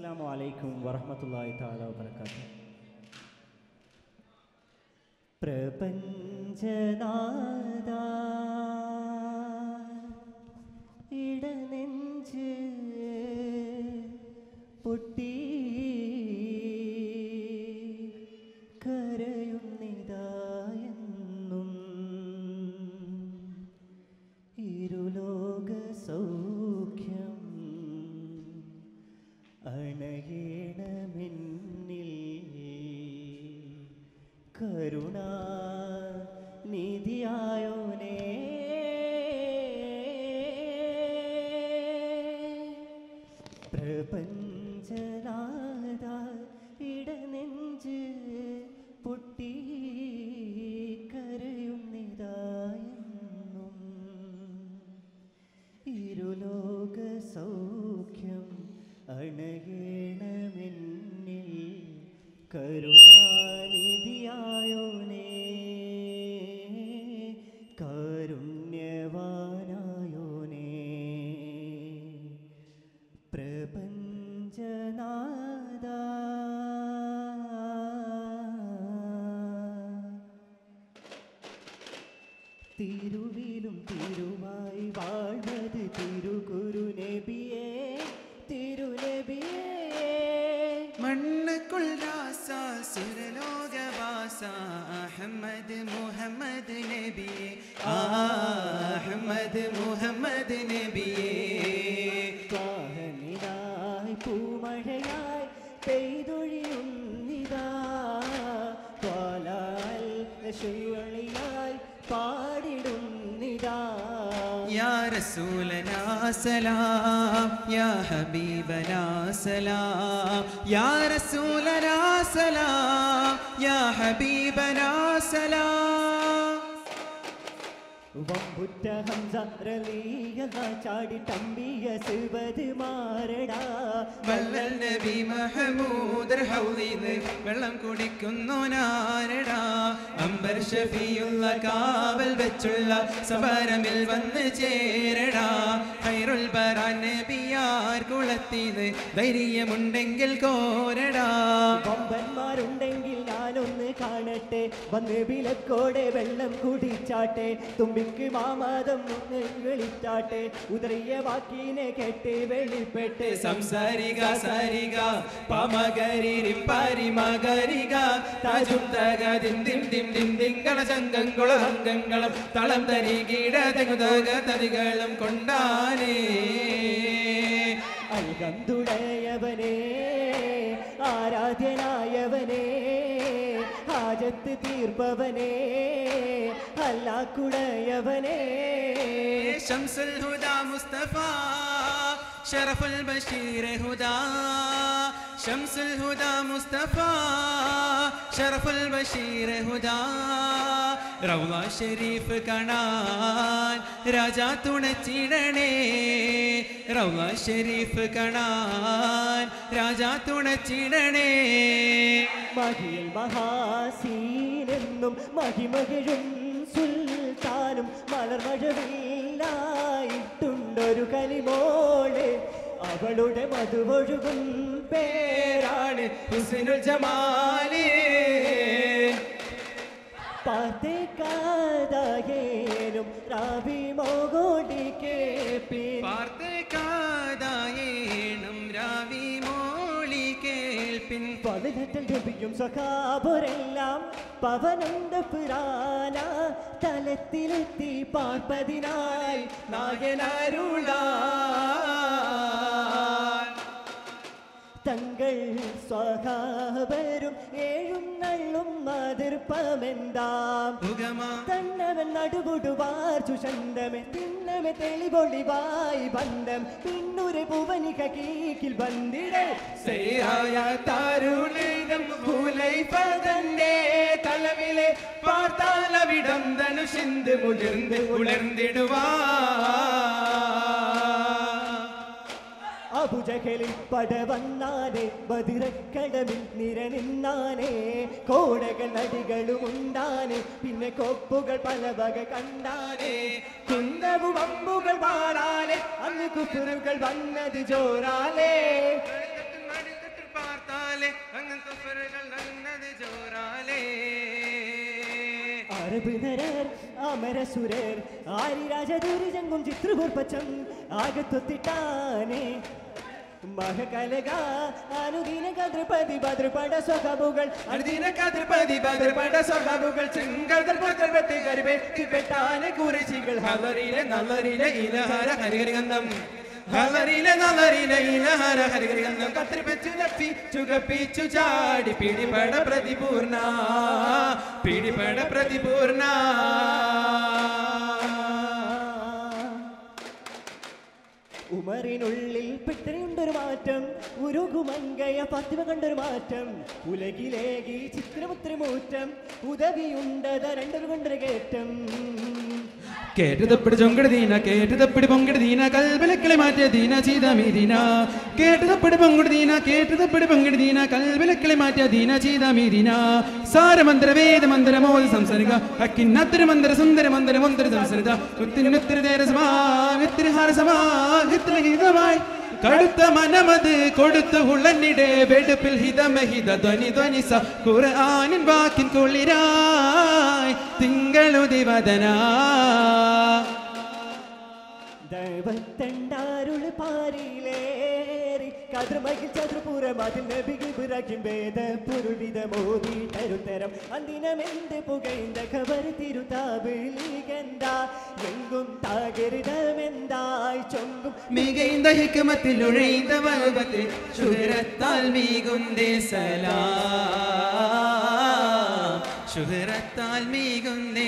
അസ്സലാമു അലൈക്കും വറഹ്മത്തുള്ളാഹി തആല വബറകാതുഹു പ്രപഞ്ചനാഥ ഇടനെഞ്ച് പൊട്ടി കരയുന്നിതായെന്നും ഇരുലോക സൗഖ്യം അണയേണമെന്നിൽ കരുണാ നിധിയായോനേ പ്രപഞ്ചനാഥ ഇടനെഞ്ച് പൊട്ടി കരയുന്നിതായെന്നും ഇരുലോക സൗഖ്യം അണയണമെന്നിൽ കരുണാനിധിയായോനേ കാരുണ്യവാനായോനേ പ്രപഞ്ചനാഥ തിരുവിലും തിരുവായി വാഴ്ന്നത് തിരുകുരു നബിയേ തിരുനബിയേ മണ്ണുക്കുൾ രാസ സുരലോകവാസ അഹമ്മദ് മുഹമ്മദ് നബിയെ ആ അഹമ്മദ് മുഹമ്മദ് നബിയെ വാഹനിലായി പൂമഴയായി പെയ്തൊഴിയുന്നിതാ ത്വാലാൽ ശുവളിയായി പാടിടുന്നിതാ യാ റസൂലനാ സലാം യാ ഹബീബനാ സലാം യാ റസൂലനാ സലാം യാ ഹബീബനാ സലാം വമ്പുറ്റ ഹംസ റലിയല്ല ചാടി തമ്പിയ സിവത് മാറടാ വല്ലൽ നബി മഹമൂദ് ഹൗദീന്ന് വെള്ളം കുടിക്കുന്നു നാരടാ അംബർ ഷഫിയുള്ള കാവൽ വെച്ചുള്ള സമരമിൽ വന്ന് ചേരടാ ഖൈറുൽ ബറാൻ നബിയാർ കുളത്തീന്ന് ധൈര്യമുണ്ടെങ്കിൽ കോരടാ കൊമ്പന്മാരുണ്ടെങ്കിൽ ഞാനൊന്ന് കാണട്ടെ വന്ന് വിലക്കോടെ വെള്ളം കുടിച്ചാട്ടെ തുമ്പിക്ക് മാമാദം ഒന്ന് വിളിച്ചാട്ടെ ഉദറിയ വാക്കിനെ കേട്ട് വെളിപ്പെട്ട് സംസാരിക സാരിക പമകരിരി പരിമകരിക താജും തക ദിം ദിം ദിം ദിം ദിങ്കള ചങ്കങ്ങളും അംഗങ്ങളും തളം തരി കീടതകുതക തതികളും കൊണ്ടാനേ അൽഗന്തുടയവനെ ആരാധ്യനായവനെ ഹാജത്ത് തീർപ്പവനെ അല്ലാക്കുടയവനെ ശംസുൽ ഹുദാ മുസ്തഫ ഷറഫുൽ ബഷീർ ഹുദാ ശംസുൽ ഹുദാ മുസ്തഫ ഷറഫുൽ ബഷീർ ഹുദാ റൗള ഷരീഫ് കാണാൻ രാജാ തുണച്ചിടണേ റൗള ഷരീഫ് കാണാൻ രാജാ തുണച്ചിടണേ മഹിയിൽ മഹാസീനെന്നും മഹിമകിഴും സുൽത്താനും മലർമഴവില്ലായിട്ടുണ്ടൊരു കലിമോള് അവളുടെ മധുവൊഴുകും പേരാണ് ഹുസ്നുൽ ജമാലേ പാത്തേക്കാതായേനും റാബി മോകോടി കേപ്പിൻ വാർത്തക്കാതായേണം രാവി മോളി കേൾപ്പിൻ പതിനെട്ടിൽ ജപിക്കും സഖാബുരെല്ലാം പവനുണ്ട് പുരാന തലത്തിലെത്തി പാർപ്പതിനായി നായനാരുളാൻ തങ്ങൾ സ്വഹാബരും ഏഴും നള്ളും അതിർപ്പമെന്താം മുഖമാ തന്നവൻ നടുപൊടുവാർ ചുഷണ്ടമെ തിന്നമെ തെളിപൊളിവായി ബന്ധം പിന്നുരെ ഭുവനിക കീക്കിൽ ബന്ധിടേ സേയായ താരുളിടം ഭൂലൈപതന്റെ തലവിലെ പാർത്താലവിടം ധനുഷിന്ത് മുതിർന്ന് ഉണർന്നിടുവാ അബുജഹലിൽ പട വന്നാനേ ബദിരക്കടമിൽ നിരനിന്നാനേ കോടകൾ നടികളും ഉണ്ടാനേ പിന്നെ കൊപ്പുകൾ പല വക കണ്ടാനേ കുന്തവും അമ്പുകൾ പാടാനേ അന്ന് കുപ്പുറുകൾ വന്നത് ജോറാലേ അറബ് നരർ അമരസുരർ ആരിരാജദൂരിജങ്കും ചിത്രപൂർപ്പച്ചം ആകത്തൊത്തിട്ടാനെ മഹകലക അനുദിന കദ്രപതി ഭദ്രപട സ്വകബുകൾ അനുദിനകതിർപതി ബദർപട സ്വഭാവുകൾ ചെങ്കടൽ പകർവത്തെ കരുവേറ്റി പെട്ടാനെ കുറിച്ചികൾ ഹലറിലെ നല്ലറിലെ ഇലഹാര ഹരിഹരിഗന്ധം ഹലറിലെ നല്ലറിലെ ഇലഹാര ഹരിഹരിഗന്ധം കത്തിരിപ്പച്ചു ലപ്പി ചുകപ്പിച്ചു ചാടി പിടിപട പ്രതിപൂർണ പിടിപട പ്രതിപൂർണ ഉമറിനുള്ളിൽ പെട്ടറിയുണ്ടൊരു മാറ്റം ഉരുകുമങ്കയ ഫാത്തിമ കണ്ടൊരു മാറ്റം ഉലകിലേകി ചിത്രമുത്രമൂറ്റം ഉദവിയുണ്ടത രണ്ടൊരു കൊണ്ടൊരു കേറ്റം കേട്ടതപ്പിടി ചൊങ്കടദീന കേട്ടതപ്പിടി പൊങ്കടദീന കൽബലക്കിളി മാറ്റിയ ദീന ചീതമീദീന കേട്ടതപ്പിടി പൊങ്കടദീന കേട്ടതപ്പിടി പൊങ്കടദീന കൽബലക്കിളി മാറ്റിയ ദീന ചീതമീദീന സാരമന്ത്രര വേദമന്ത്രര മോദ സംസരിക ഹക്കിന്നത്തിര മന്ത്രര സുന്ദര മന്ത്രര മന്ത്രര സംസരിത ഉത്തിനുത്തിരി ദേരസമാ വിത്തിരി ഹാരസമാ ഹിത്തിരി ഹിതമായി കടുത്ത മനമത് കൊടുത്തു ഉള്ളന്നിടെ വെടുപ്പിൽ ഹിതമഹിത ധ്വനി ധ്വനിസ ഖുർആനിൻ വാക്കിൻ കുളിരായി തിങ്കളുദിവദനാ ദൈവത്തണ്ടാരുള് പാരിലേറി കതിർമകിൽ ചതുർപുറം അതിൽ നബികൾ പിറക്കും വേദ പുരുവിത മോദി തരുത്തരം അന്തിനമെന്ത് പുകൈந்த കബർ തിരുതാപിലികന്താ എങ്കും താകരുതമെന്തായി ചൊങ്കും മികൈந்த ഹിക്മത്തിൽ ഉഴൈந்த വൽവത്തിൽ ശുഹരത്താൽ മീകുന്തേ സലാം ശുഹരത്താൽ മീകുന്തേ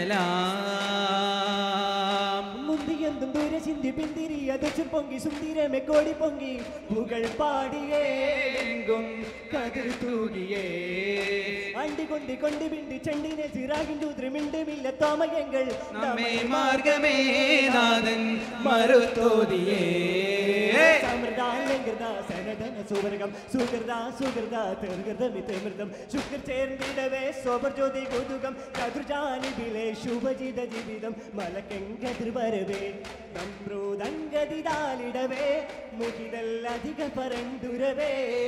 സലാം മുന്തിയെന്തും ദൂര ചിന്തി പിന്തിരി അതച്ചും പൊങ്കി സുന്ദരമെ കോടി പൊങ്കി പുകൾ പാടിയേ എങ്കും കതിർ തൂകിയേ അണ്ടി കൊണ്ടി കൊണ്ടി പിണ്ടി ചെണ്ടിനെ ചിറാകിൻ്റെ ഉദ്രമിണ്ടുമില്ല തോമയങ്ങൾ നമ്മെ മാർഗമേ നാഥൻ മറുത്തോതിയേ സമൃദ്ധാലങ്കൃത സനധന സുവർഗം സുഹൃത സുഹൃത തീർഗതമിതമൃതം ശുക്ർ ചേർന്നിടവേ സോപർ ജ്യോതി കൊതുകം കതുർജാനിബിലെ ശുഭജിത ജീവിതം മലക്കെങ്കതിർ വരവേ നമ്രൂതങ്കതിതാലിടവേ മുകിലധിക പരന്തുരവേ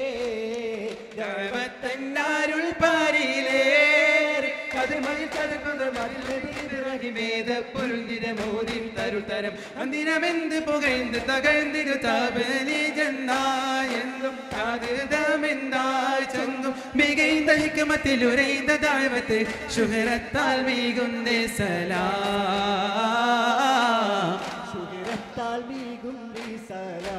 ദൈവത്തന്നാരുൾ പാരിലേറി കതിർമയിൽ കതിർക്കൊണ്ടർ മതിൽ നബിയിറങ്ങി വേദ പൊരുന്തിര മോദിൻ തരുത്തരം അന്തിനമെന്ത് പുകഴ്ந்து തകഴ്ന്നിരു താപലി ജന്നായെന്നും കാതിരമെന്തായി ചൊങ്കും മികൈந்த ഹിക്മത്തിൽ ഉരൈந்த താഴ്വത്ത് ശുഹരത്താൽ വീകുന്നേ സലാ സുഹൃത്താൽ മീകും സലാ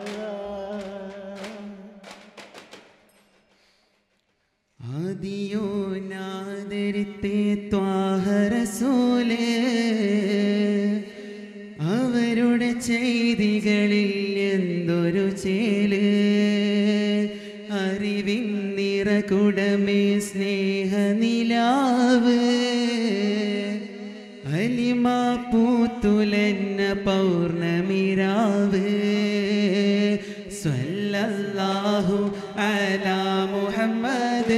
ആദിയോ നാദരിത്തെ ത്വാഹരസൂല് അവരുടെ ചെയ്തികളിൽ എന്തൊരു ചേല് അറിവിൻ നിറകുടമേ സ്നേഹനിലാവ് അലിമ പൂത്തുലന്ന പൗർണമിരാവ് സ്വല്ലല്ലാഹു അലാ മുഹമ്മദ്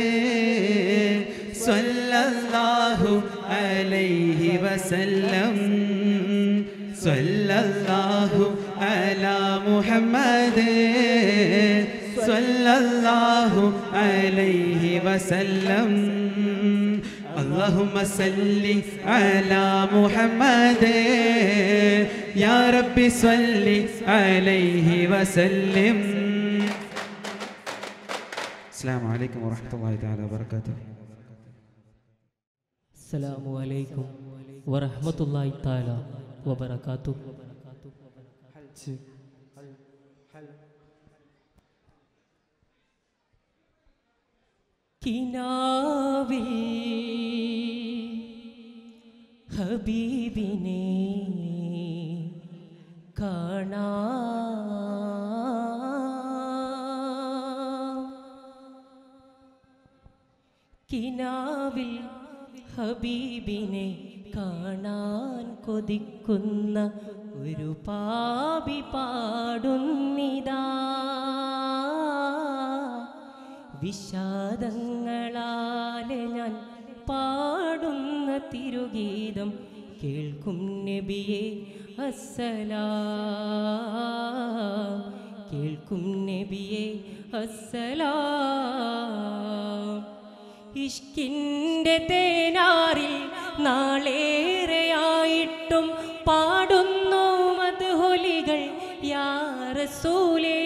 സ്വല്ലല്ലാഹു അലൈഹി വസല്ലം സ്വല്ലല്ലാഹു അലാ മുഹമ്മദ് സ്വല്ലല്ലാഹു അലൈഹി വസല്ലം اللهم صل على محمد يا رب صل عليه وسلم السلام عليكم ورحمة الله تعالى وبركاته അസ്സലാമു അലൈക്കും വറഹ്മത്തുള്ളാഹി തആല വബറകാതുഹു കിനാവിൽ ഹബീബിനെ കാണാ കിനാവിൽ ഹബീബിനെ കാണാൻ കൊതിക്കുന്ന ഒരു പാപി പാടുന്നിതാ വിഷാദങ്ങളാലെ ഞാൻ പാടുന്ന തിരുഗീതം കേൾക്കും നബിയെ അസ്സലാം കേൾക്കും നബിയെ അസ്സലാം ഇഷ്കിൻ്റെ തേനാറിൽ നാളേറെയായിട്ടും പാടുന്നു മധുഹൊലികൾ യാറസൂലേ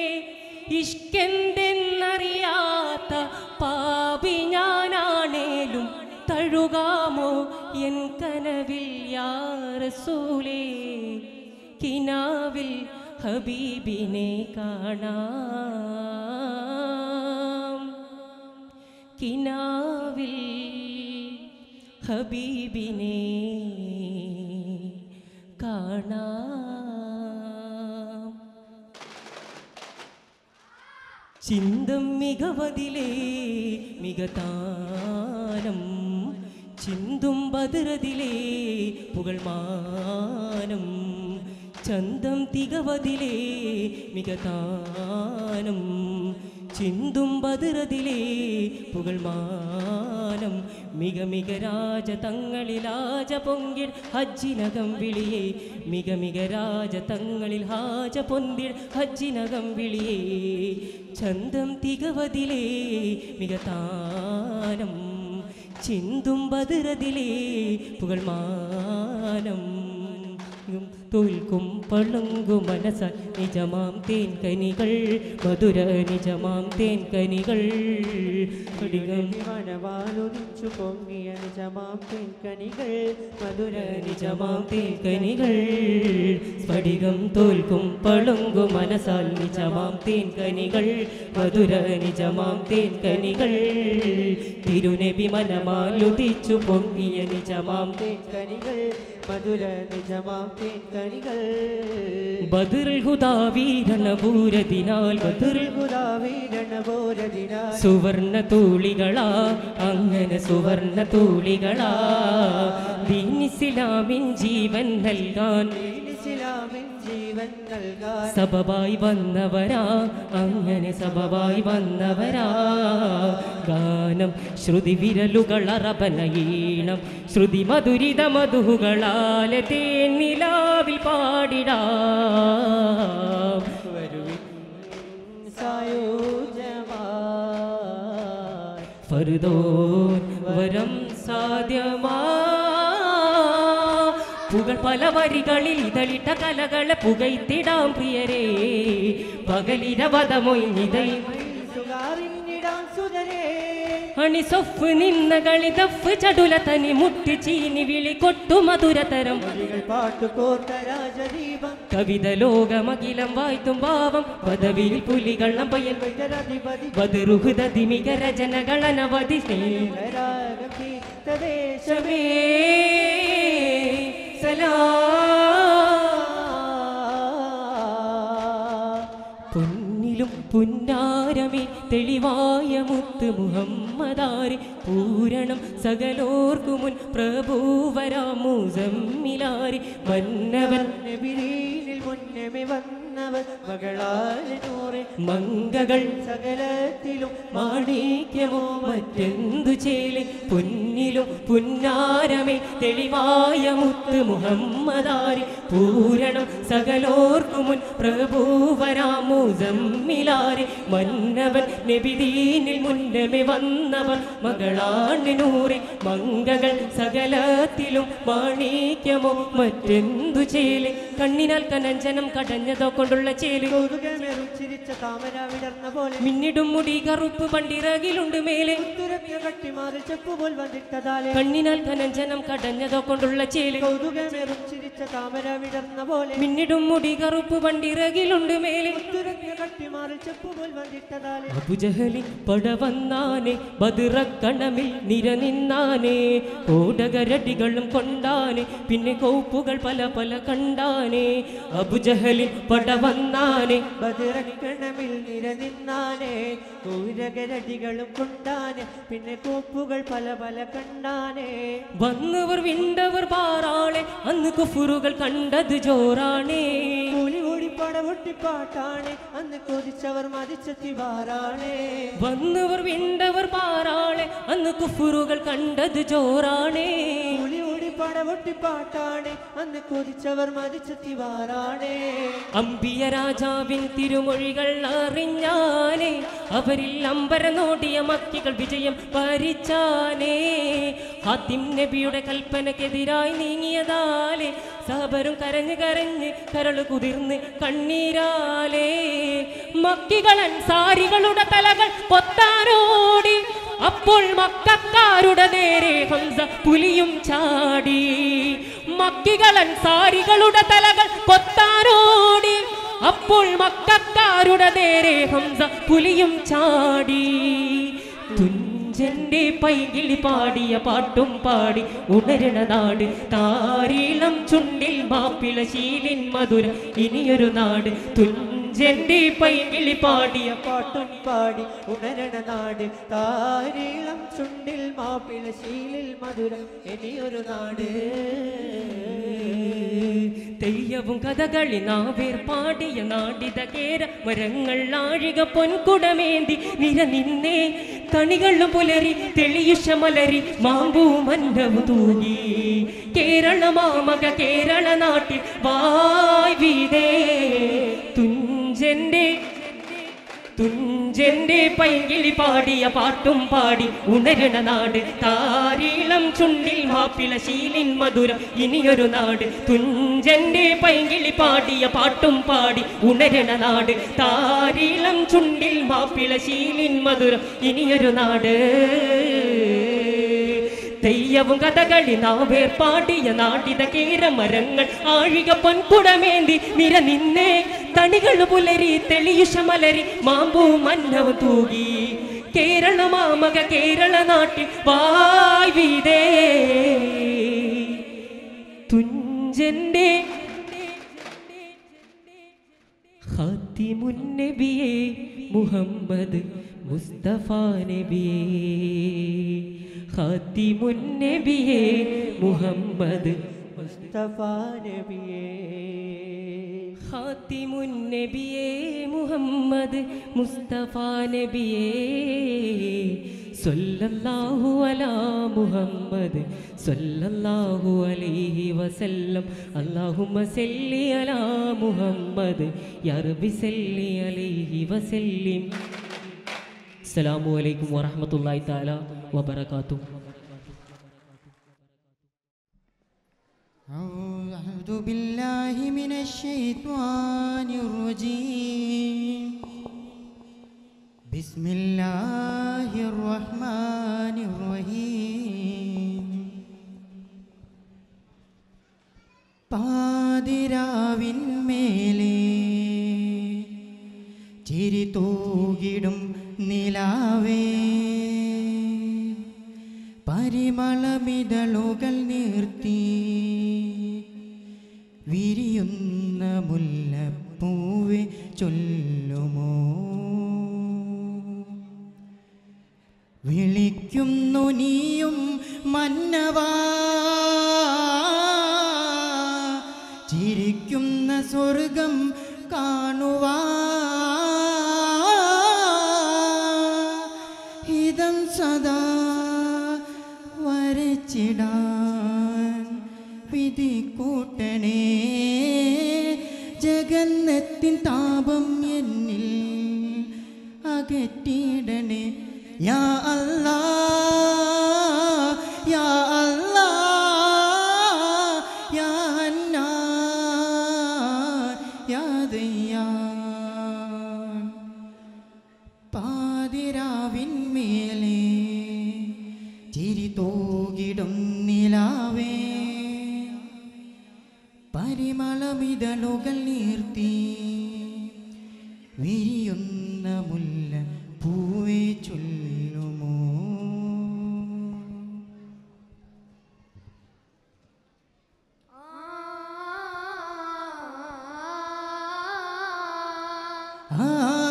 ഇഷ്കെന്തെന്നറിയാത്ത പാപി ഞാനാണേലും തഴുകാമോ എൻ കനവിൽ യാറസൂലേ കിനാവിൽ ഹബീബിനെ കാണാം കിനാവിൽ ഹബീബിനെ കാണാം ചിന്തം മികവതിലേ മികതാനം ചിന്തും ബദറതിലേ പുകൾമാനം ചന്തം തികവതിലേ മികതാനം ചിന്തും ബദറതിലേ പുകൾമാനം മിക മിക രാജ തങ്ങളിൽ ഹാജ പൊങ്കിൽ ഹജ്ജിനകം വിളിയേ മിക മിക രാജ തങ്ങളിൽ ഹാജ പൊന്തിൽ ഹജ്ജിനകം വിളിയേ ചന്തം തികവതിലേ മികതാനം ചിന്തും ബദറതിലേ പുകൾമാനം തോൽക്കും പളുങ്കു മനസ്സ നിജമാം തേൻ കനികൾ മധുര നിജമാം തേൻ കനികൾ അടികം മണവാലൊലിച്ചു പൊങ്ങിയ നിജമാം പെൺകണികൾ മധുര നിജമാം തേൻ കനികൾ സ്ഫടികം തോൽക്കും പളുങ്കു മനസ്സാൽ നിജമാം തേൻ കനികൾ മധുര നിജമാം തേൻ കനികൾ തിരുനബി മനമാലുദിച്ചു പൊങ്ങിയ നിജമാം തേൻ പെൺകണികൾ മധുര നിജമാം പെൺകണികൾ ബദറുൽ ഹുദാ വീരനപൂരതിനാൽ ബദറുൽ വീരണബോരതിന സുവർണ തൂളികളാ അങ്ങനെ സുവർണ തൂളികളാ ദീനിസ്ലാമിൻ ജീവൻ നൽകാൻ ഇസ്ലാമിൻ ജീവൻ നൽകാൻ സബബായി വന്നവരാ അങ്ങനെ സബബായി വന്നവരാ ഗാനം ശ്രുതി വിരലുകൾ അറബനയീണം ശ്രുതി മധുരിത മധുകളാലെ തേൻ നിലാവിൽ പാടിടാം വരുവിൻ സായോജമായി ഫറുദോൻ വരം സാധ്യമാ പുകൾ പല വരികളിൽ ഇതളിട്ട കലകളെ പുകയ്ത്തിടാം പ്രിയരേ പകലിരവതമൊയ്ഞ്ഞിതൈ സുകാറിഞ്ഞിടാം സുതരേ അണിസൊഫ് നിന്ന കളിതഫ് ചടുല തനി മുട്ടി ചീനി വിളി കൊട്ടു മധുരതരം മൊഴികൾ പാട്ടു കോർത്ത രാജദീപം കവിത ലോകമകിലം വായ്ത്തും ഭാവം പദവിയിൽ പുലികൾ നമ്പയൽ വൈദ്യരധിപതി ബദറുഹുദതിമിക രചനകൾ അനവധി സ്നേഹ രാഗം തീർത്ഥദേശ ദേശമേ സലാ പൊന്നിലും പുന്നാരമേ തെളിവായ മുത്ത് മുഹമ്മദാരി പൂരണം സകലോർക്കുമുൻ പ്രഭൂവരാമൂസമ്മിലാരി മന്നവൻ നബിരീനിൽ മുന്നമേ വന്നവർ മകളാലൂറെ മങ്കകൾ സകലത്തിലും മാണിക്യമോ മറ്റെന്തു ചേലി പൊന്നിലും പുന്നാരമേ തെളിവായ മുത്ത് മുഹമ്മദാരി പൂരണം സകലോർക്കുമുൻ പ്രഭൂവരാമോ ജമ്മിലാരി മന്നവൻ നബിദീനിൽ മുന്നമേ വന്നവർ മകളാണ് നൂറെ മങ്കകൾ സകലത്തിലും മാണിക്യമോ മറ്റെന്തു ചേലി കണ്ണിനാൽ കനഞ്ചനം കടഞ്ഞതോ കൊണ്ടുള്ള ചേലി കൗതുകമേറും ചിരിച്ച താമര വിടർന്ന പോലെ മിന്നിടും മുടി കറുപ്പ് പണ്ടിറകിലുണ്ട് മേലെ തുരത്തിയ കട്ടിമാറിൽ ചെപ്പുപോൽ വന്നിട്ടതാലെ കണ്ണിനാൽ കനഞ്ചനം കടഞ്ഞതോ കൊണ്ടുള്ള ചേല് കൗതുകമേറും ചിരിച്ച താമര വിടർന്ന പോലെ മിന്നിടും മുടി കറുപ്പ് പണ്ടിറകിലുണ്ട് മേലെ തുരത്തിയ കട്ടിമാറിൽ ചെപ്പുപോൽ വന്നിട്ടതാലെ അബുജഹലി പട വന്നാനെ ബദിറക്കണമിൽ നിരനിന്നാനെ ഓടകരടികളും കൊണ്ടാനെ പിന്നെ കോപ്പുകൾ പല പല കണ്ടാനെ അബുജഹലി പട വന്നാനെ ബദിറക്കണമിൽ നിരനിന്നാനേ കൂരകരടികളും കൊണ്ടാനെ പിന്നെ കോപ്പുകൾ പല പല കണ്ടാനേ വന്നവർ വിണ്ടവർ പാറാളെ അന്ന് കുഫുറുകൾ കണ്ടത് ജോറാണേ കൂലി കൂടി പടവൊട്ടിപ്പാട്ടാണ് അന്ന് കൊതിച്ചവർ മതിച്ചെത്തി വാറാണേ വന്നവർ വിണ്ടവർ പാറാളെ അന്ന് കുഫുറുകൾ കണ്ടത് ജോറാണേ കൂലി കൂടി പടവൊട്ടിപ്പാട്ടാണ് അന്ന് കൊതിച്ചവർ മതിച്ചെത്തിവാറാണ് അമ്പിയ രാജാവിൻ തിരുമൊഴികൾ അറിഞ്ഞാനേ അവരിൽ അമ്പര നോടിയ മക്കികൾ വിജയം ഭരിച്ചാനേ ഹാത്തിം നബിയുടെ കൽപ്പനക്കെതിരായി നീങ്ങിയതാലേ സഹബരും കരഞ്ഞ് കരഞ്ഞ് കരള് കുതിർന്ന് കണ്ണീരാലേ മക്കികളൻ സാരികളുടെ തലകൾ കൊത്താനോടി അപ്പോൾ മക്കാരുടെ നേരെ ഹംസ പുലിയും ചാടി മക്കികളൻ സാരികളുടെ തലകൾ കൊത്താനോടി അപ്പോൾ മക്കാരുടെ നേരെ ഹംസ പുലിയും ചാടി തുഞ്ചന്റെ പൈകിളി പാടിയ പാട്ടും പാടി ഉണരണ നാട് താരീളം ചുണ്ടിൽ മാപ്പിള ശീലിൻ മധുരം ഇനിയൊരു നാട് തുഞ്ചന്റെ പൈകിളി പാടിയ പാട്ടും പാടി ഉണരണ നാട് താരീളം ചുണ്ടിൽ മാപ്പിള ശീലിൽ മധുരം ഇനിയൊരു നാട് തെയ്യവും കഥകളി നാവേർ പാടിയ നാടിത കേര മരങ്ങൾ ആഴിക പൊൻകുടമേന്തി നിര നിന്നേ കണികളും പുലരി തെളിയുഷ മലരി മാമ്പൂ മന്നവും തൂങ്ങി കേരള മാമക കേരള നാട്ടിൽ വായ് വീതേ തുഞ്ചന്റെ തുഞ്ചന്റെ പൈകിളി പാടിയ പാട്ടും പാടി ഉണരണ നാട് താരീളം ചുണ്ടിൽ മാപ്പിള ശീലിൻ മധുരം ഇനിയൊരു നാട് തുഞ്ചന്റെ പൈകിളി പാടിയ പാട്ടും പാടി ഉണരണ നാട് താരീളം ചുണ്ടിൽ മാപ്പിള ശീലിൻ മധുരം ഇനിയൊരു നാട് തെയ്യവും കഥകളി നാവേർ പാടിയ നാടിത കേര മരങ്ങൾ ആഴിക പൊൻകുടമേന്തി നിര നിന്നേ തണികൾ പുലരി തെളിയുഷ മലരി മാമ്പൂ മന്നവ് തൂകി കേരള മാമക കേരള നാട്ടിൽ വായ് വീതേ തുഞ്ചന്റെ ഖാത്തിമുന്നബിയെ മുഹമ്മദ് മുസ്തഫ നബിയെ ഖാത്തിമുന്നബിയെ മുഹമ്മദ് മുസ്തഫ നബിയേ ഖാത്തിമുന്നബിയെ മുഹമ്മദ് മുസ്തഫ നബിയെ സല്ലല്ലാഹു അലാ മുഹമ്മദ് സല്ലല്ലാഹു അലൈഹി വസല്ലം അല്ലാഹുമ്മ സല്ലി അലാ മുഹമ്മദ് യാ റബ്ബി സല്ലി അലൈഹി വസല്ലിം അസ്സലാമു അലൈക്കും വറഹ്മത്തുള്ളാഹി തആല വബറകാതുഹു أعوذ بالله من الشيطان الرجيم بسم الله الرحمن الرحيم പാതിരാവിന്മേലേ ചിരി തൂകിടും നിലാവേ പരിമളമിതളുകൾ നീർത്തി വിരിയുന്ന മുല്ലപ്പൂവെ ചൊല്ലുമോ വിളിക്കുന്നു നീയും മന്നവാ ചിരിക്കുന്ന സ്വർഗം കാണുവാ ഹിതം സദാ വരച്ചിടാൻ വിധി കൂട്ടണേ ജഗന്നത്തിൻ താപം എന്നിൽ അകറ്റിയിടണേ യാ അല്ലാ യാ അല്ലാ യാ ഹന്നാൻ യാ ദയ്യാൻ പാതിരാവിന്മേലേ ചിരി തൂകിടും നിലാവേ പരിമളമിതളുകൾ നീർത്തി വിരിയുന്ന മുല്ല പൂവേ ചൊല്ലുമോ ആ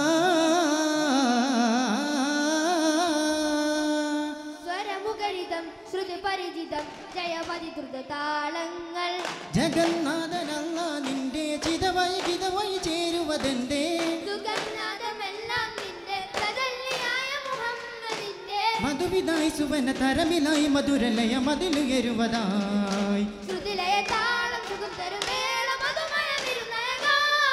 സ്വരമുഖരിതം ശ്രുതി പരിചിതം ജയപതി താളങ്ങൾ ജഗന്നാഥനല്ല നിന്റെ ചിതവൈ ചിതവൈ ചേരുവതെന്തേ സുഗന്നാഥമെല്ലാം നിന്റെ പ്രതല്ലിയായ മുഹമ്മദിന്റെ മധുവിതായി സുവന തരമിലായി മധുരലയ മതിലുയരുവതായി പൊലിവായി ശ്രുതിലയ താളം സുഖം തരും മേളം അതുമഴ വിരുന്നഴകാ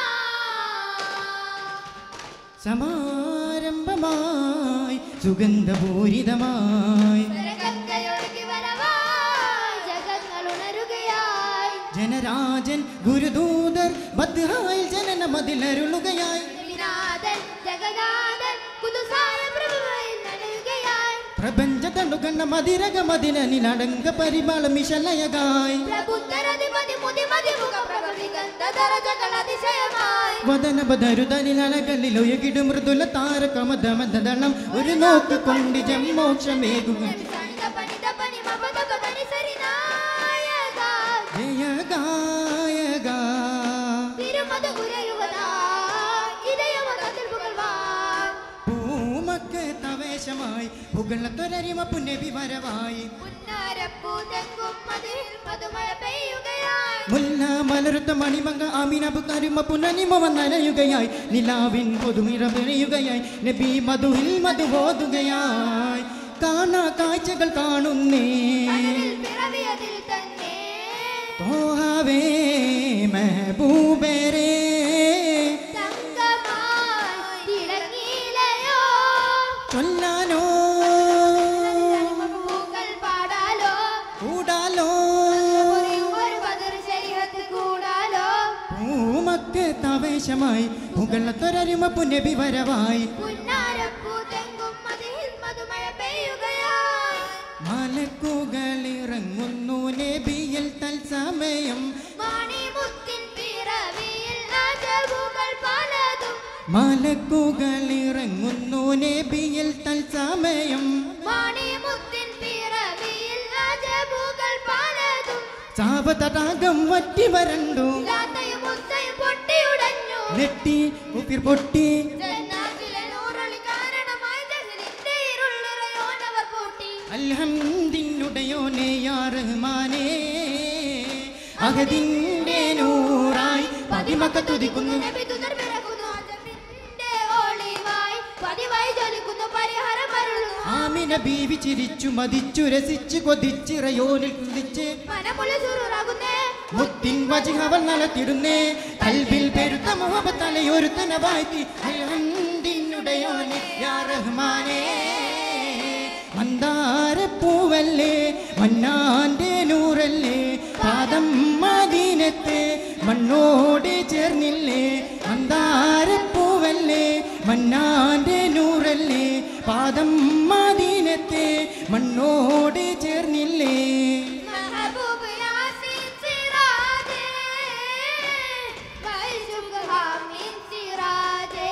സമാരംഭമായി സുഗന്ധപൂരിതമായി സ്വരഗംഗയൊഴുകി വരവായി ജഗങ്ങൾ ഉണരുകയായി ജനരാജൻ ഗുരുദൂതർ ബദ്ഹായിൽ ജനന മതിലരുളുകയായി വിനാഥൻ ജഗനാഥൻ കുതുസായ പ്രഭുവായി നടുകയായി പ്രപഞ്ച തണ്ടുകണ്ണ മതിരക മതിലനിലടങ്ക പരിമളമിശലയകായി പ്രബുദ്ധരതിമതി മുതിമതി മുഖ പ്രകൃതി ഗന്ധതരജകൾ അതിശയമായി വദന ബദരുതനിലകളിൽ ഒഴുകിടു മൃദുല താരകമദമദളം ഒരു നോക്ക് കൊണ്ട് ജമ്മോക്ഷമേകുക സണിത പണിത പനി മപതക തനി സരിനായക ജയ ഗായക തിരുമത ഉരയുവതാ ഇതയമകത്തിൽ പുകഴ്വാൻ പൂമക്ക് തവേശമായി പുകളത്തൊരരിമ പുനവി വരവായി പുന്നാരപ്പൂതെങ്കും മതിൽ മധുമഴ പെയ്യുകയായി മുല്ല മലരുത്ത മണിമങ്ക ആമിനബു കരുമ പുനനിമ വന്നലയുകയായി നിലാവിൻ പൊതുമിറ പെയ്യുകയായി നബി മധുഹിൽ മധുബോധുകയായി കാണാ കാഴ്ചകൾ കാണുന്നേ കനലിൽ പിറവിയതിൽ തന്നെ തോഹവേ മെഹബൂബരേ തങ്കമായി തിളങ്ങിയിലയോ ചൊല്ലാനോ പൂക്കൾ പാടാലോ കൂടാലോ ഒരു ബദർ ശരീരത്ത് കൂടാലോ പൂമക്ക് തവേശമായി പുകളത്തൊരരിമ പുനബി വരവായി പുന്നാരപ്പൂതെങ്കും മതിൽ മധുമഴ പെയ്യുകയായി മലക്കുകളിറങ്ങുന്നു നബിയിൽ തൽസമയം മണിമുത്തിൻ പിറവിയിൽ അജബുകൾ പലതും മലക്കുകളിറങ്ങുന്നു നബിയിൽ തൽസമയം മണിമുത്തിൻ പിറവിയിൽ അജബുകൾ പലതും സാവതടാകം വറ്റി വരണ്ടു ലാത്തയും മുത്തയും പൊട്ടിയുടഞ്ഞു നെട്ടി ഉപ്പിർ പൊട്ടി ജന്നാത്തിലെ നൂറൊളി കാരണമായി ജഹലിന്റെ ഇരുൾ നിറയോനവർ പൂട്ടി അൽഹംദിനുടയോനെ യാ റഹ്മാനേ അഹദിന്റെ നൂറായി പതിമക്ക തുതിക്കുന്നു നബി തുതർ പിറക്കുന്നു അജബിന്റെ ഒളിവായി പതിവായി ജ്വലിക്കുന്നു പരിഹാരം അരുളുന്നു ആമിന ബീവി ചിരിച്ചു മതിച്ചു രസിച്ചു കൊതിച്ചിറയോനിൽ കുതിച്ച് മനമുള്ള സുറുറാകുന്നേ മുത്തിൻ വജിഹവൾ നലത്തിടുന്നേ കൽവിൽ പെരുത്ത മുഹബത്തലയൊരുത്തന വാഴ്ത്തി അൽഹംദിനുടയോനെ യാ റഹ്മാനേ മന്ദാരപ്പൂവല്ലേ മന്നാന്റെ നൂറല്ലേ പാദം മദീനത്തെ മണ്ണോട് ചേർന്നില്ലേ മന്ദാരപ്പൂവല്ലേ മന്നാന്റെ നൂറല്ലേ പാദം മദീനത്തെ മണ്ണോട് ചേർന്നില്ലേ മെഹബൂബ് യാസീൻ സിറാജേ മൈശുക് ഹാമിൻ സിറാജേ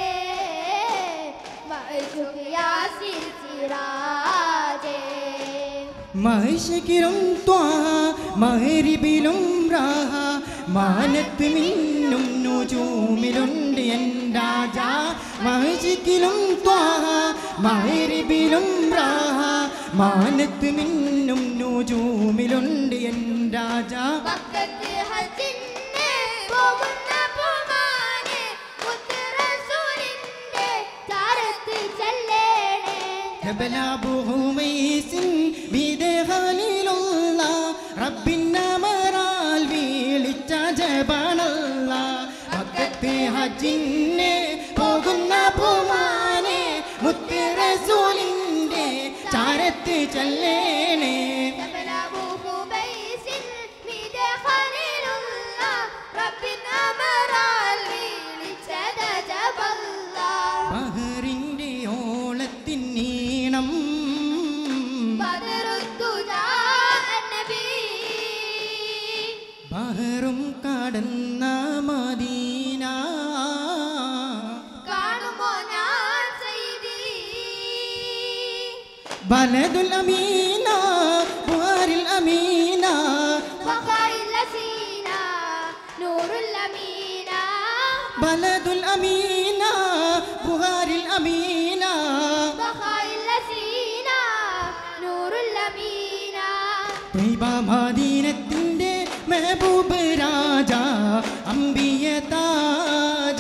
മൈശുക് യാസീൻ സിറാജേ മഹിഷകിലും ത്വാഹ മഹരിബിലും രാഹ മാനത്ത് മിന്നും നുജൂമിലുണ്ട് എൻ രാജ മഹിഷിക്കിലും ത്വാഹ മഹരിബിലും രാഹ മാനത്ത് മിന്നും നുജൂമിലുണ്ട് എൻ രാജ മക്കത്ത് ഹജ്ജിന് പോകുന്ന പൂമാനെ മുത്ത് റസൂലിന്റെ ചാരത്ത് ചെല്ലേണേ ജബല ബുഹുമൈസിൻ ബിദഹാലിലുള്ള റബ്ബിന്നമറാൽ വീളിച്ച ജബാനല്ല മക്കത്തെ ഹജ്ജിന് പോകുന്ന പൂമാനെ മുത്ത് റസൂലിന്റെ ചാരത്ത് ചെല്ലേണേ ബഹറിന്റെ ഓളത്തിൻ നീണം ബഹറും കടന്ന മദീന ബലദുൽ അമീന ബുഹാരിൽ അമീന ബലദുൽ അമീന ബുഹാരിൽ അമീന ത്വയ്ബ മദീനത്തിന്റെ മെഹബൂബ് രാജ അമ്പിയ താജ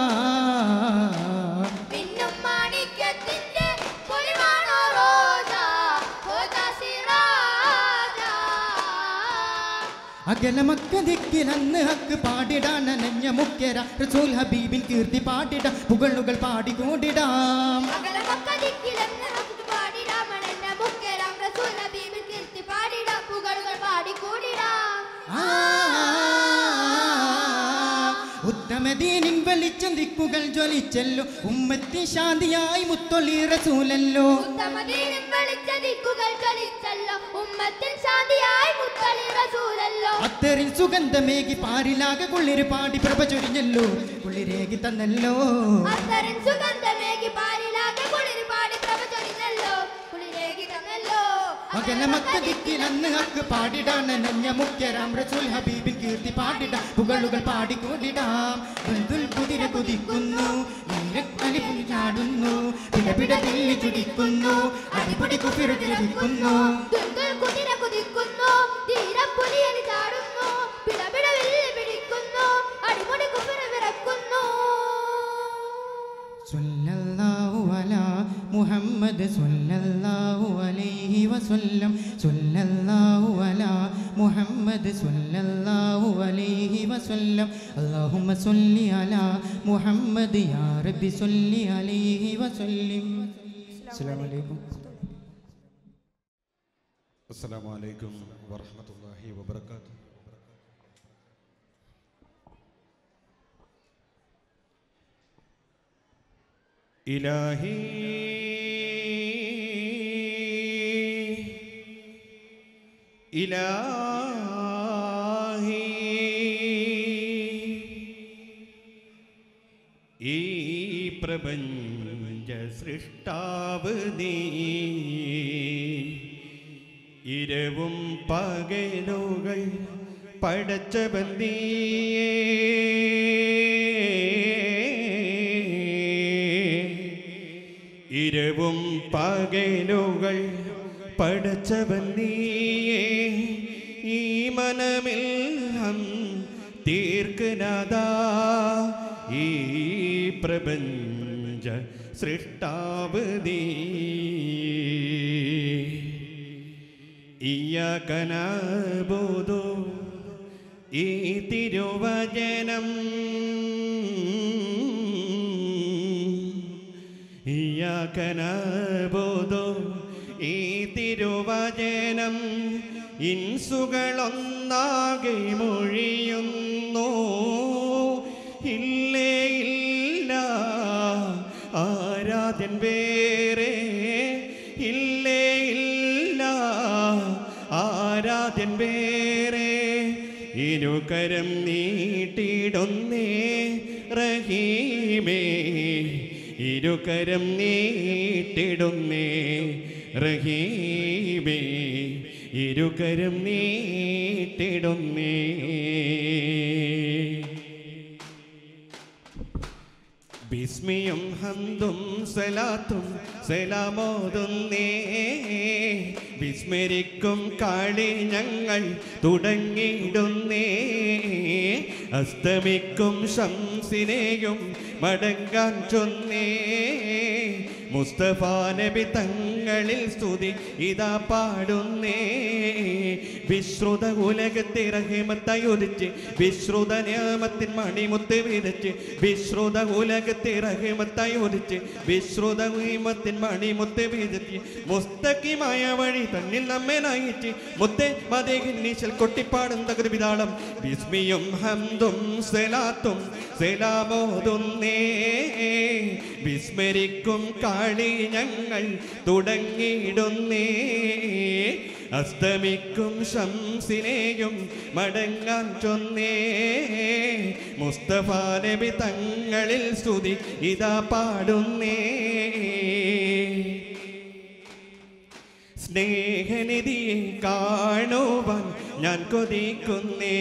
മിന്നും മാണിക്യത്തിന്റെ പൊലിവാണോ റോജ, റോജ സിറാജ. അകലമക്ക ദിക്കിലന്ന് ഹക്ക് പാടിടാൻ അനഞ്ഞ മുഖ്യര റസൂൽ ഹബീബിൻ കീർത്തി പാടിട പുകളുകൾ പാടിക്കൂടിടാം അകലമക്ക ദിക്കിലെന്ന് നമുക്ക് പാടിടാം മണന്റെ മുഖ്യരാം റസൂൽ ഹബീബിൽ കീർത്തി പാടിടാം പുകളുകൾ പാടിക്കൂടിടാം ആ, ഉത്തമദീനിൻ വെളിച്ചം ദിക്കുകൾ ജ്വലിച്ചല്ലോ ഉമ്മത്തി ശാന്തിയായി മുത്തൊളി റസൂലല്ലോ ഉത്തമദീനും വെളിച്ച ദിക്കുകൾ ജ്വലിച്ചല്ലോ ഉമ്മത്തിൽ ശാന്തിയായി മുത്തളി റസൂലല്ലോ അത്തറിൽ സുഗന്ധമേകി പാരിലാകെ കുളിര് പാടി പ്രഭ ചൊരിഞ്ഞല്ലോ കുളിരേകി തന്നല്ലോ അത്തരൻ സുഗന്ധമേകി പാലിലാകെ കുളിര് പാടി പ്രഭ ചൊരിഞ്ഞല്ലോ കുളിരേകി തന്നല്ലോ അകലമക്ക ദിക്കിലന്ന് ഹക്ക് പാടിടാൻ നഞ്ഞ മുഖ്യരാം റസൂൽ ഹബീബിൻ കീർത്തി പാടിട പുകളുകൾ പാടിക്കൂടിടാം ദുൽദുൽ കുതിര കുതിക്കുന്നു നീരക്കലിപും ചാടുന്നു പിടപിട തില്ലി ചുടിക്കുന്നു അടിപൊടി കുപ്പിറ തിരക്കുന്നു ദുൽദുൽ കുതിര കുതിക്കുന്നു തീരപ്പുലിയലി ചാടുന്നു പിടപിട വെല്ലി പിടിക്കുന്നു അടിമുടി കുപ്പിറ വിറക്കുന്നു സ്വല്ലല്ലാഹു അലാ മുഹമ്മദ് സ്വല്ലല്ലാഹു അലൈഹി വസല്ലം സ്വല്ലല്ലാഹു അലാ മുഹമ്മദ് സ്വല്ലല്ലാഹു അലൈഹി വസല്ലം അല്ലാഹുമ്മ സ്വല്ലി അലാ മുഹമ്മദ് യാ റബ്ബി സ്വല്ലി അലൈഹി വസല്ലം അസ്സലാമു അലൈക്കും السلام عليكم ورحمة الله وبركاته إلهي إلهي ഈ പ്രപഞ്ച സൃഷ്ടാവ് നീ ഇരവും പകലുകൾ പടച്ച ബന്ദിയേ ഇരവും പകലുകൾ പടച്ച ബന്ദിയേ ഈ മനമിൽ ഹം തീർക്കനാദാ ഈ പ്രപഞ്ച സൃഷ്ടാവ് നീ ഇയ്യാകനബോധോ ഈ തിരുവചനം ഇയ്യാകനബോധോ ഈ തിരുവചനം ഇൻസുകളൊന്നാകെ മൊഴിയുന്നു ഇല്ലേ ഇല്ല ആരാധ്യൻ വേറെ ഇല്ലേ ഇല്ല ആരാധ്യൻ വേറെ ഇരുകരം നീട്ടിടുന്നേ റഹീമേ ഇരുകരം നീട്ടിടുന്നേ റഹീമേ ഇരുകരം നീട്ടിടുന്നേ ബിസ്മിയും ഹന്തും സലാത്തും സലാമോതുന്നേ വിസ്മരിക്കും കാളി ഞങ്ങൾ തുടങ്ങിയിടുന്നേ അസ്തമിക്കും ശംസിനെയും മടങ്ങാൻ ചൊന്നേ മുസ്തഫ നബി തങ്ങളിൽ സ്തുതി ഇതാ പാടുന്നേ വിശ്രുത ഉലകത്തെ റഹിമത്തായി ഒലിച്ച് വിശ്രുത നിയമത്തിൻ മണിമുത്ത് വിതച്ച് വിശ്രുത ഉലകത്തെ റഹിമത്തായി ഒലിച്ച് വിശ്രുത നിയമത്തിൻ മണിമുത്ത് വിതച്ച് മുസ്തക്കിമായ വഴി തന്നിൽ നമ്മെ നയിച്ച് മുത്തേ മതേഹിന്നീശൽ കൊട്ടിപ്പാടും തകർവിതാളം വിസ്മിയും ഹന്തും സലാത്തും സലാമോതുന്നേ വിസ്മരിക്കും കാളി ഞങ്ങൾ തുടങ്ങിയിടുന്നേ അസ്തമിക്കും ശംസിനെയും മടങ്ങാൻ ചൊന്നേ മുസ്തഫ നബി തങ്ങളിൽ സ്തുതി ഇതാ പാടുന്നേ സ്നേഹനിധിയെ കാണുവാൻ ഞാൻ കൊതിക്കുന്നേ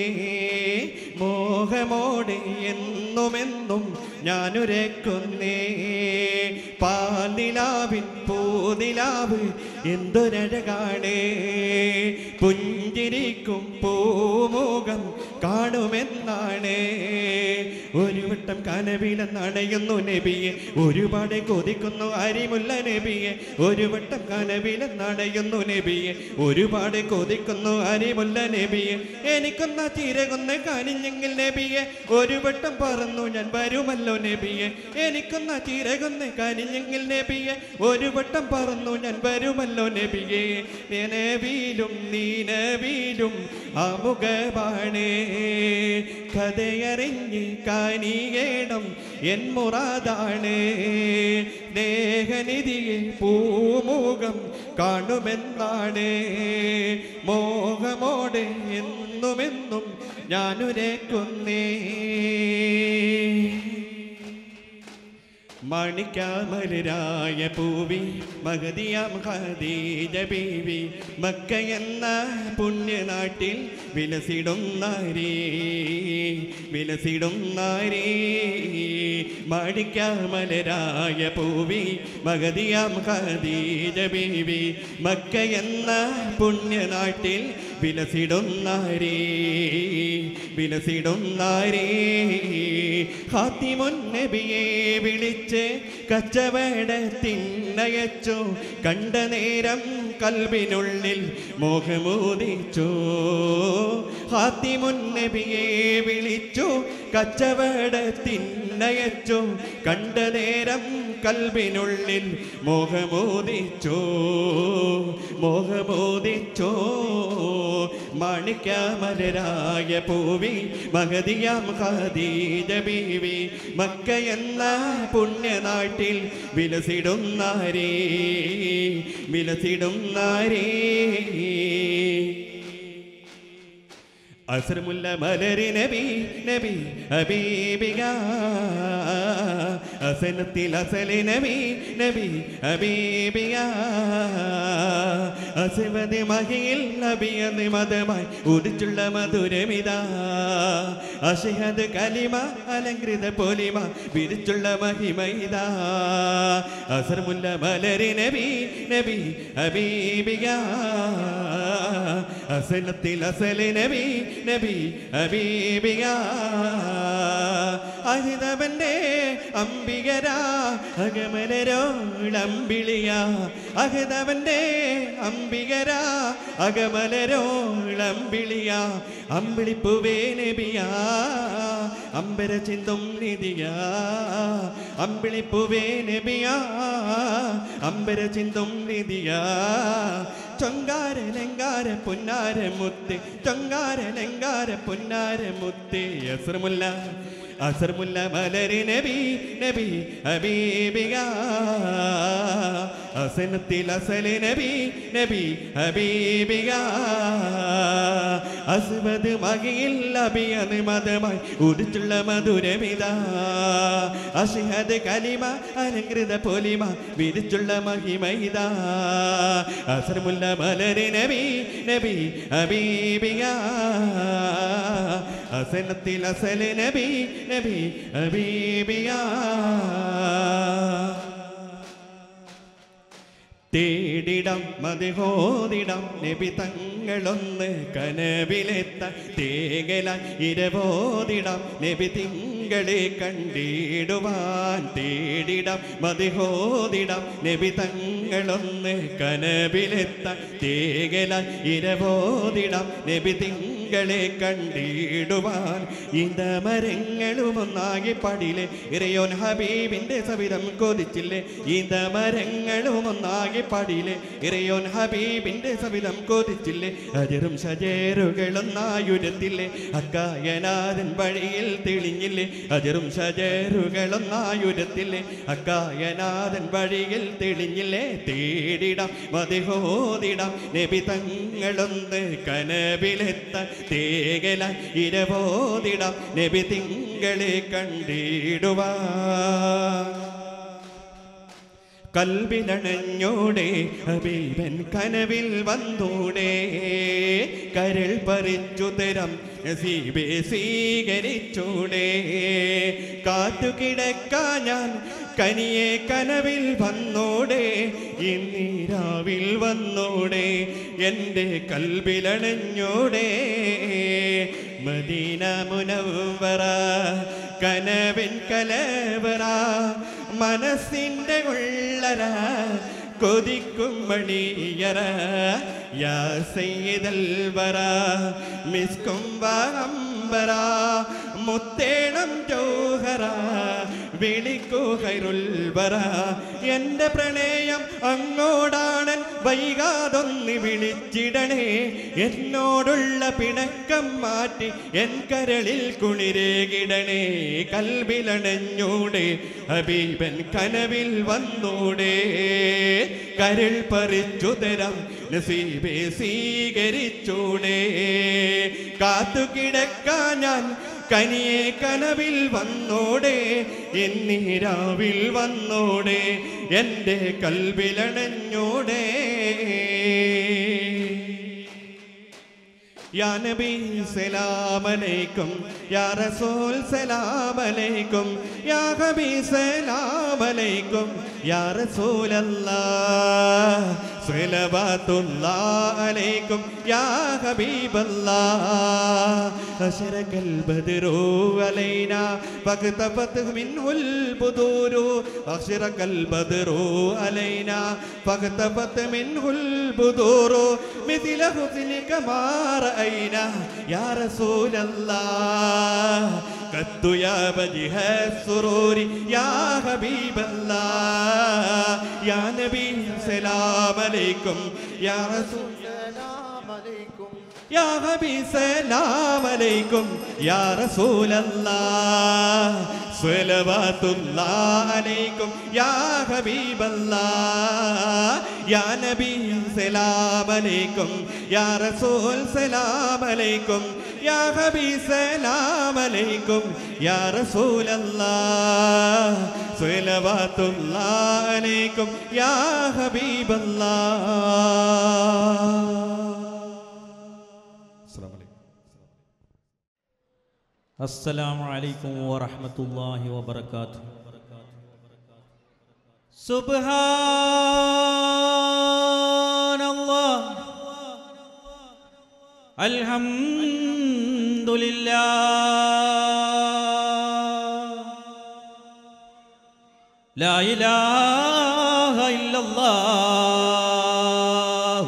മോഹമോടെ എന്നുമെന്നും ഞാനുരക്കുന്നേ പാലിലാവിൻ പൂനിലാവ് എന്തൊരഴകാണ് പുഞ്ചിരിക്കും പൂമുഖം കാണുമെന്നാണ് ഒരു വട്ടം കനവിലെന്നണയുന്നു നബിയെ ഒരുപാട് കൊതിക്കുന്നു അരിമുല്ല നബിയെ ഒരു വട്ടം കനവിലെന്നണയുന്നു നബിയെ ഒരുപാട് കൊതിക്കുന്നു അരിമുല്ല നബിയെ എനിക്കൊന്ന ചിരകൊന്ന് കനിഞ്ഞെങ്കിൽ നബിയെ ഒരു വട്ടം പറന്നു ഞാൻ വരുമല്ലോ നബിയെ എനിക്കൊന്ന ചിരകൊന്ന് കനിഞ്ഞെങ്കിൽ നബിയെ ഒരു വട്ടം പറന്നു ഞാൻ വരുമല്ലോ നബിയെ നബിയിലും നീനവിയിലും ആമുഖമാണ് കഥയറിഞ്ഞ് കാനിയേണം എൻ മുറാദാണ് ദേഹനിധിയെ പൂമുഖം കാണുമെന്നാണ് മോഹമോടെ എന്നുമെന്നും ഞാനുരക്കുന്നേ മണിക്കാമലരായ പൂവി മഹതിയാം ഖദീജ ബീവി മക്ക എന്ന പുണ്യനാട്ടിൽ വിലസിടും നാരീ വിലസിടും നാരീ മണിക്കാമലരായ പൂവി മഹതിയാം ഖദീജ ബീവി മക്ക എന്ന പുണ്യനാട്ടിൽ വിലസിടും നാരീ വിലസിടും നാരീ ഹാത്തിമുൻ നബിയെ വിളിച്ച് കച്ചവടത്തിനയച്ചു കണ്ട നേരം കൽബിനുള്ളിൽ മോഹമോദിച്ചു ഹാത്തിമുൻ നബിയെ വിളിച്ചു കച്ചവടത്തിനയച്ചു കണ്ട നേരം കൽബിനുള്ളിൽ മോഹമോദിച്ചു മോഹമോദിച്ചോ മാണിക്യമലരായ പൂവി മഹതിയാം ഖദീജ ബീവി മക്ക എന്ന പുണ്യനാട്ടിൽ വിലസിടും നാരീ വിലസിടും നാരീ അസർമുല്ല മലരി നബി നബി ഹബീബിക അസനത്തിൽ അസലി നബി നബി ഹബീബിക അസിവതി മഹിയിൽ നബിയത് മതമായി ഉദിച്ചുള്ള മധുരമിത അഷിഹദ് കലിമ അലങ്കൃത പോലിമ വിരിച്ചുള്ള മഹിമൈത അസർമുല്ല മലരി നബി നബി ഹബീബിക അസനത്തിൽ അസലി നബി നബി ഹബീബിക അഹിതവന്റെ അംബികരാ അകമലരോളമ്പിളിയ അഹിതവന്റെ അംബികരാ അകമലരോളമ്പിളിയ അമ്പിളിപ്പുവേ നബിയാ അമ്പര ചിന്തും നിധിയാ അമ്പിളിപ്പുവേ നബിയാ അമ്പര ചിന്തും നിധിയാ ചൊങ്കാര ലങ്കാര പൊന്നാര മുത്ത് ചൊങ്കാര ലങ്കാര പൊന്നാര മുത്ത് അസർമുല്ല അസർമുല്ല മലരി നബി നബി ഹബീബിക അസനത്തിൽ അസല് നബി നബി ഹബീബിക അസ്വദ് മകിയിൽ അഭിയത് മതമായി ഉദിച്ചുള്ള മധുരമിത അഷിഹദ് കലിമ അലങ്കൃത പൊലിമ വിരിച്ചുള്ള മഹിമൈത അസർമുല്ല മലരി നബി നബി ഹബീബിക അസനത്തിൽ അസല് നബി നബി ഹബീബിയ തേടിടം മതിഹോദിടം നബി തങ്ങളൊന്ന് കനവിലെത്ത തേകല ഇരവോദിടം നബി തിങ്കളെ കണ്ടിടുവാൻ തേടിടം മതിഹോദിടം നബി തങ്ങളൊന്ന് കനവിലെത്ത തേകല ഇരവോദിടം നബി തിങ്കളെ കണ്ടിടുവാൻ ഇന്ത മരങ്ങളും ഒന്നാകി പടിലെ ഇറയോൻ ഹബീബിന്റെ സവിധം കൊതിച്ചില്ലേ ഇന്ത മരങ്ങളും ഒന്നാകി പടിലെ ഇറയോൻ ഹബീബിന്റെ സവിധം കൊതിച്ചില്ലേ അജറും ഷജേറുകളൊന്നായുരത്തില്ലേ അക്കായനാഥൻ വഴിയിൽ തെളിഞ്ഞില്ലേ അജറും ഷജേറുകളൊന്നായുരത്തില്ലേ അക്കായനാഥൻ വഴിയിൽ തെളിഞ്ഞില്ലേ തേടിടാം മതിഹോദിടാം നബി തങ്ങളൊന്ന് കനവിലെത്ത തേകല ഇരവോദിടാം നബി തിങ്കളെ കണ്ടിടുവാൻ കൽവിലണഞ്ഞോടെ ഹബീബൻ കനവിൽ വന്നൂടെ കരൾ പറിച്ചു തരം നസീബെ സ്വീകരിച്ചൂടെ കാത്തുകിടക്കാ ഞാൻ കനിയെ കനവിൽ വന്നോടെ ഇന്നീരാവിൽ വന്നോടെ എൻ്റെ കൽവിലണഞ്ഞോടെ മദീന മുനവറ കനവിൻ കലവറ മനസ്സിൻ്റെ ഉള്ളര കൊതിക്കും മണിയറ യാ സയ്യിദൽ വറ മിസ്കും വഹംബറ മുത്തേണം ജൗഹറ വിളിക്കൂ ഹൈറുൽ വറ എൻ്റെ പ്രണയം അങ്ങോടാണൻ വൈകാതൊന്ന് വിളിച്ചിടണേ എന്നോടുള്ള പിണക്കം മാറ്റി എൻ കരളിൽ കുളിരേകിടണേ കൽവിലണഞ്ഞൂടെ ഹബീബൻ കനവിൽ വന്നൂടെ കരൾ പറിച്ചു തരാം നസീബെ സ്വീകരിച്ചൂടെ കാത്തുകിടക്കാൻ ഞാൻ കനിയെ കനവിൽ വന്നോടെ എന്നീരാവിൽ വന്നോടെ എൻ്റെ കൽവിലണഞ്ഞോടെ യാ നബി സലാം അലൈക്കും യാ റസൂൽ സലാം അലൈക്കും യാ ഹബീ സലാം അലൈക്കും യാ റസൂൽ അല്ലാഹ് സ്വലവാത്തുല്ലാഹ് അലൈക്കും യാ ഹബീബല്ലാഹ് അശറകൽ ബദ്റു അലൈനാ ഫഖതഫത് മിൻഹുൽ ബുദൂരു അശറകൽ ബദ്റു അലൈനാ ഫഖതഫത് മിൻഹുൽ ബുദൂരു مثل حسنك ما رأينا يا رسول الله قد يا وجه السرور يا حبيب الله يا نبي سلام عليكم يا رسول يا حبيب سلام عليكم يا رسول الله صلوات الله عليكم يا حبيب الله يا نبي سلام عليكم يا رسول سلام عليكم يا حبيب سلام عليكم يا رسول الله صلوات الله عليكم يا حبيب الله السلام عليكم السلام عليكم ورحمة الله وبركاته سبحان الله الحمد لله لا إله إلا الله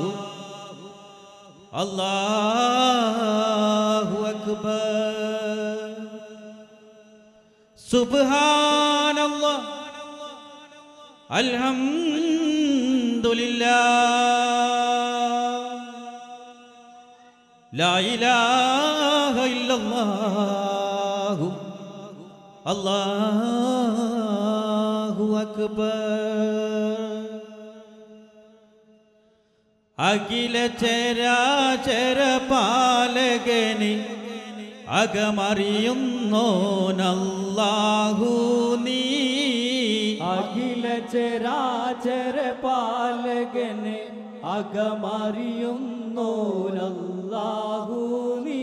الله أكبر سبحان الله الحمد لله لا إله إلا الله الله أكبر അഖില ചരാചര പാലകനെ അകമറിയുന്നോനല്ലാഹു നീ അഖില ചരാചര പാലകനെ അകമറിയുന്നോരല്ലാഹു നീ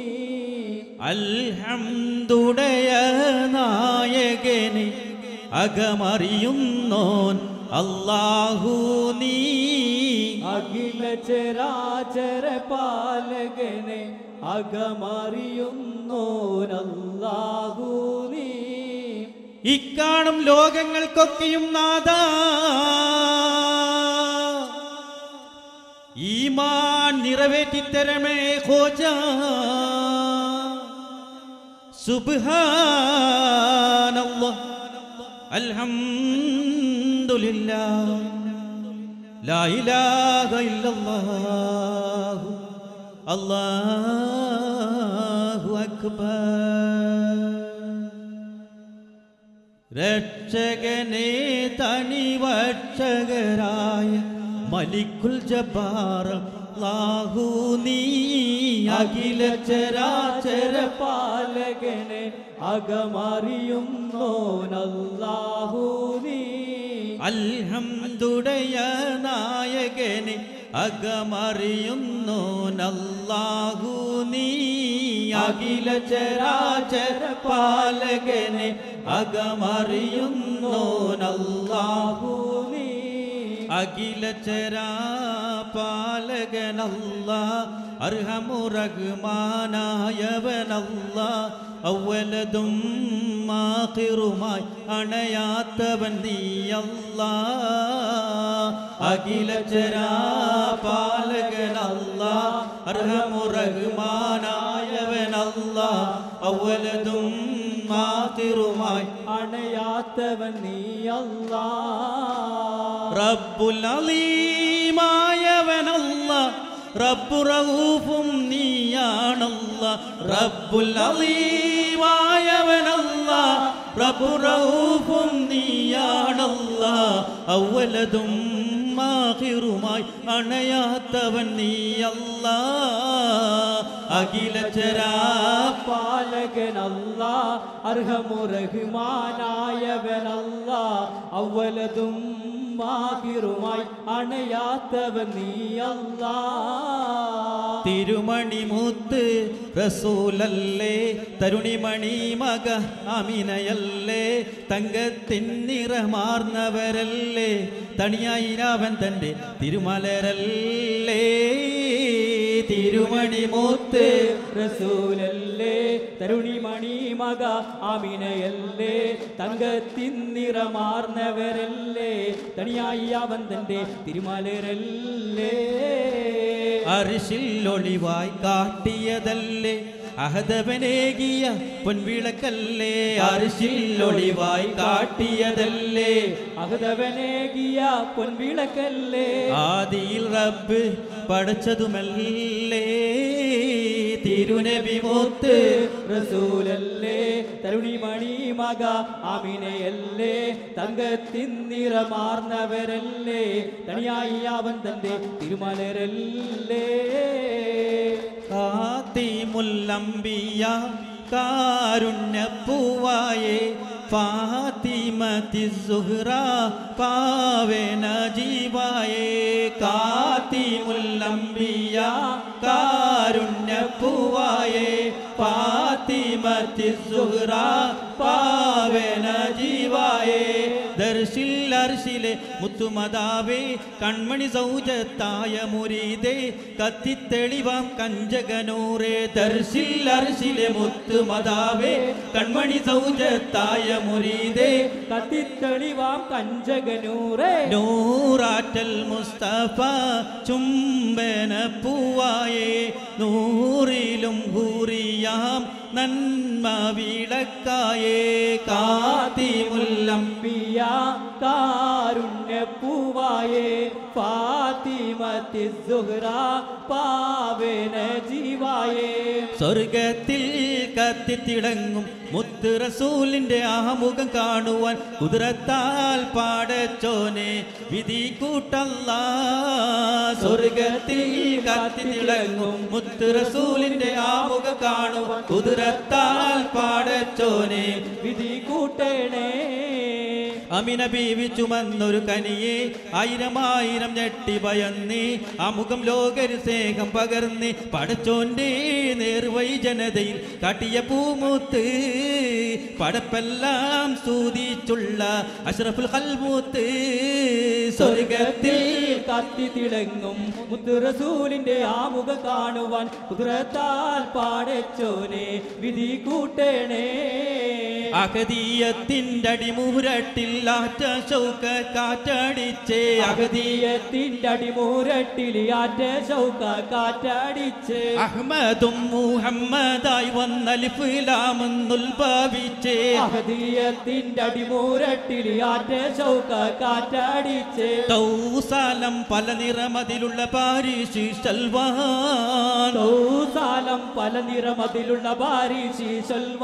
അൽഹംദുടയ നായകനെ അകമറിയുന്നോൻ അല്ലാഹു നീ അഖില ചരാചര പാലകനെ അകമറിയുന്നോരല്ലാഹു നീ ഇക്കാണും ലോകങ്ങൾക്കൊക്കെയും നാദ ഈമാൻ നിറവേറ്റിത്തരമേ ഹോജ സുബ്ഹാനല്ലാഹ് അൽഹംദുലില്ലാഹ് ലാ ഇലാഹ ഇല്ലല്ലാഹ് അല്ലാഹു അക്ബർ രക്ഷകനെ തനിവക്ഷകരായ മലിക്കുൽ ജബ്ബാർ ലാഹു നീ അഖില ചരാചര പാലകനെ അകമറിയുന്നോനല്ലാഹു നീ അൽഹംദുടയ നായകനെ അകമറിയുന്നു നല്ലാഹു നീ അഖില ചരാചര പാലകനെ അകമറിയുന്നു നല്ലാഹു നീ അഖില ചരാപാലകനല്ല അർഹമുറഹ്മാനായവനല്ല ഔവലതും മാഹിറുമായി അണയാത്തവൻ നീയല്ല അഖില ചരാപാലകനല്ല അർഹമുറഹ്മാനായവനല്ല ഔവലതും മാഹിറുമായി അണയാത്തവൻ നീയല്ലാ റബ്ബുൽ അലീമായവനല്ല റബ്ബു റഊഫും നീയാണല്ല റബ്ബുൽ അലീമായവനല്ല റബ്ബു റഊഫും നീയാണല്ല ഔവലതും മാഹിറുമായി അണയാത്തവൻ നീയല്ല അഖില ചരാ പാലകനല്ല അർഹമുറഹ്മാനായവനല്ല അവലതും മാഹിറുമായി അണയാത്തവൻ നീയല്ല തിരുമണിമുത്ത് റസൂലല്ലേ തരുണിമണി മക അമിനയല്ലേ തങ്കത്തിൻ നിറമാർന്നവരല്ലേ തണിയായിരാവൻ തൻ്റെ തിരുമലരല്ലേ തിരുമണിമുത്ത് റസൂലല്ലേ തരുണിമണി മക അമിനയല്ലേ തങ്കത്തിൻ നിറമാർന്നവരല്ലേ തണിയായി അവൻ തന്റെ തിരുമലരല്ലേ അരിശിൽ ഒളിവായി കാട്ടിയതല്ലേ അഹദവനേകിയ പൊൻവിളക്കല്ലേ അരിശിൽ ഒളിവായി കാട്ടിയതല്ലേ അഹദവനേകിയ പൊൻവിളക്കല്ലേ ആദിയിൽ റബ്ബ് പടച്ചതുമല്ലേ തിരുനബി മൂത്ത് റസൂലല്ലേ തരുണിമണി മക അമിനയല്ലേ തങ്കത്തിൻ നിറമാർന്നവരല്ലേ തണിയായി അവൻ തന്റെ തിരുമലരല്ലേ കാത്തിമുല്ലംബിയ കാരുണ്യപ്പൂവായേ ഫാത്തിമത്തി സുഹ്റ പാവേന ജീവായേ കാത്തിമുല്ലംബിയ കാരുണ്യപ്പൂവായേ ഫാത്തിമത്തി സുഹ്റ പാവേന ജീവായേ ദർശിൽ അർശിലെ മുത്തുമതാവേ കൺമണി സൗജത്തായ മുരീതേ കത്തിത്തെളിവാം കഞ്ചകനൂറേ ദർശിൽ അർശിലെ മുത്തുമതാവേ കൺമണി സൗജത്തായ മുരീതേ കത്തിത്തെളിവാം കഞ്ചകനൂറേ നൂറാറ്റൽ മുസ്തഫ ചുംബന പൂവായേ നൂറിലും ഹൂറിയാം നന്മ വിളക്കായേ കാത്തിമുല്ലം പിയ കാരുണ്യപ്പൂവായേ ഫാത്തിമത്തി സുഹ്റ പാവേന ജീവായേ സ്വർഗത്തിൽ കത്തിത്തിളങ്ങും മുത്ത് റസൂലിന്റെ ആമുഖം കാണുവാൻ കുതിരത്താൽ പാടച്ചോനെ വിധി കൂട്ടല്ല സ്വർഗത്തിൽ കത്തിത്തിളങ്ങും മുത്ത് റസൂലിന്റെ ആമുഖം കാണുവാൻ കുതിരത്താൽ പാടച്ചോനെ വിധി കൂട്ടണേ അമിന ബീവി ചുമന്നൊരു കനിയെ ആയിരം ആയിരം ഞെട്ടി ഭയന്നി ആ മുഖം ലോകരു സ്നേഹം പകർന്ന് പടച്ചോന്റെ നേർവൈ ജനതയിൽ കാട്ടിയ പൂമൂത്ത് പടപ്പെല്ലാം സൂതിച്ചുള്ള അഷ്റഫുൽ ഹൽമൂത്ത് സ്വർഗത്തിൽ കത്തി തിളങ്ങും മുത്തുറസൂലിന്റെ ആമുഖ കാണുവാൻ കുതിരത്താൽ പാടച്ചോനെ വിധി കൂട്ടണേ അഗതീയത്തിൻ്റെ അടിമൂരട്ടിൽ ആറ്റ ശൗക കാറ്റടിച്ചേ അഗതീയ അഗതീയത്തിന്റെ അടിമൂരട്ടിലിയാറ്റ ശൗക കാറ്റടിച്ച് അഹ്മദും മുഹമ്മദായി വന്നലിഫിലാമെന്നുൽഭവിച്ചേ അഗതീയത്തിന്റെ അടിമൂരട്ടിലിയാറ്റ ശൗക കാറ്റടിച്ച് തൗസാലം പല നിറമതിലുള്ള പാരീശി സൽവാൻ തൗസാലം പല നിറമതിലുള്ള ബാരിശി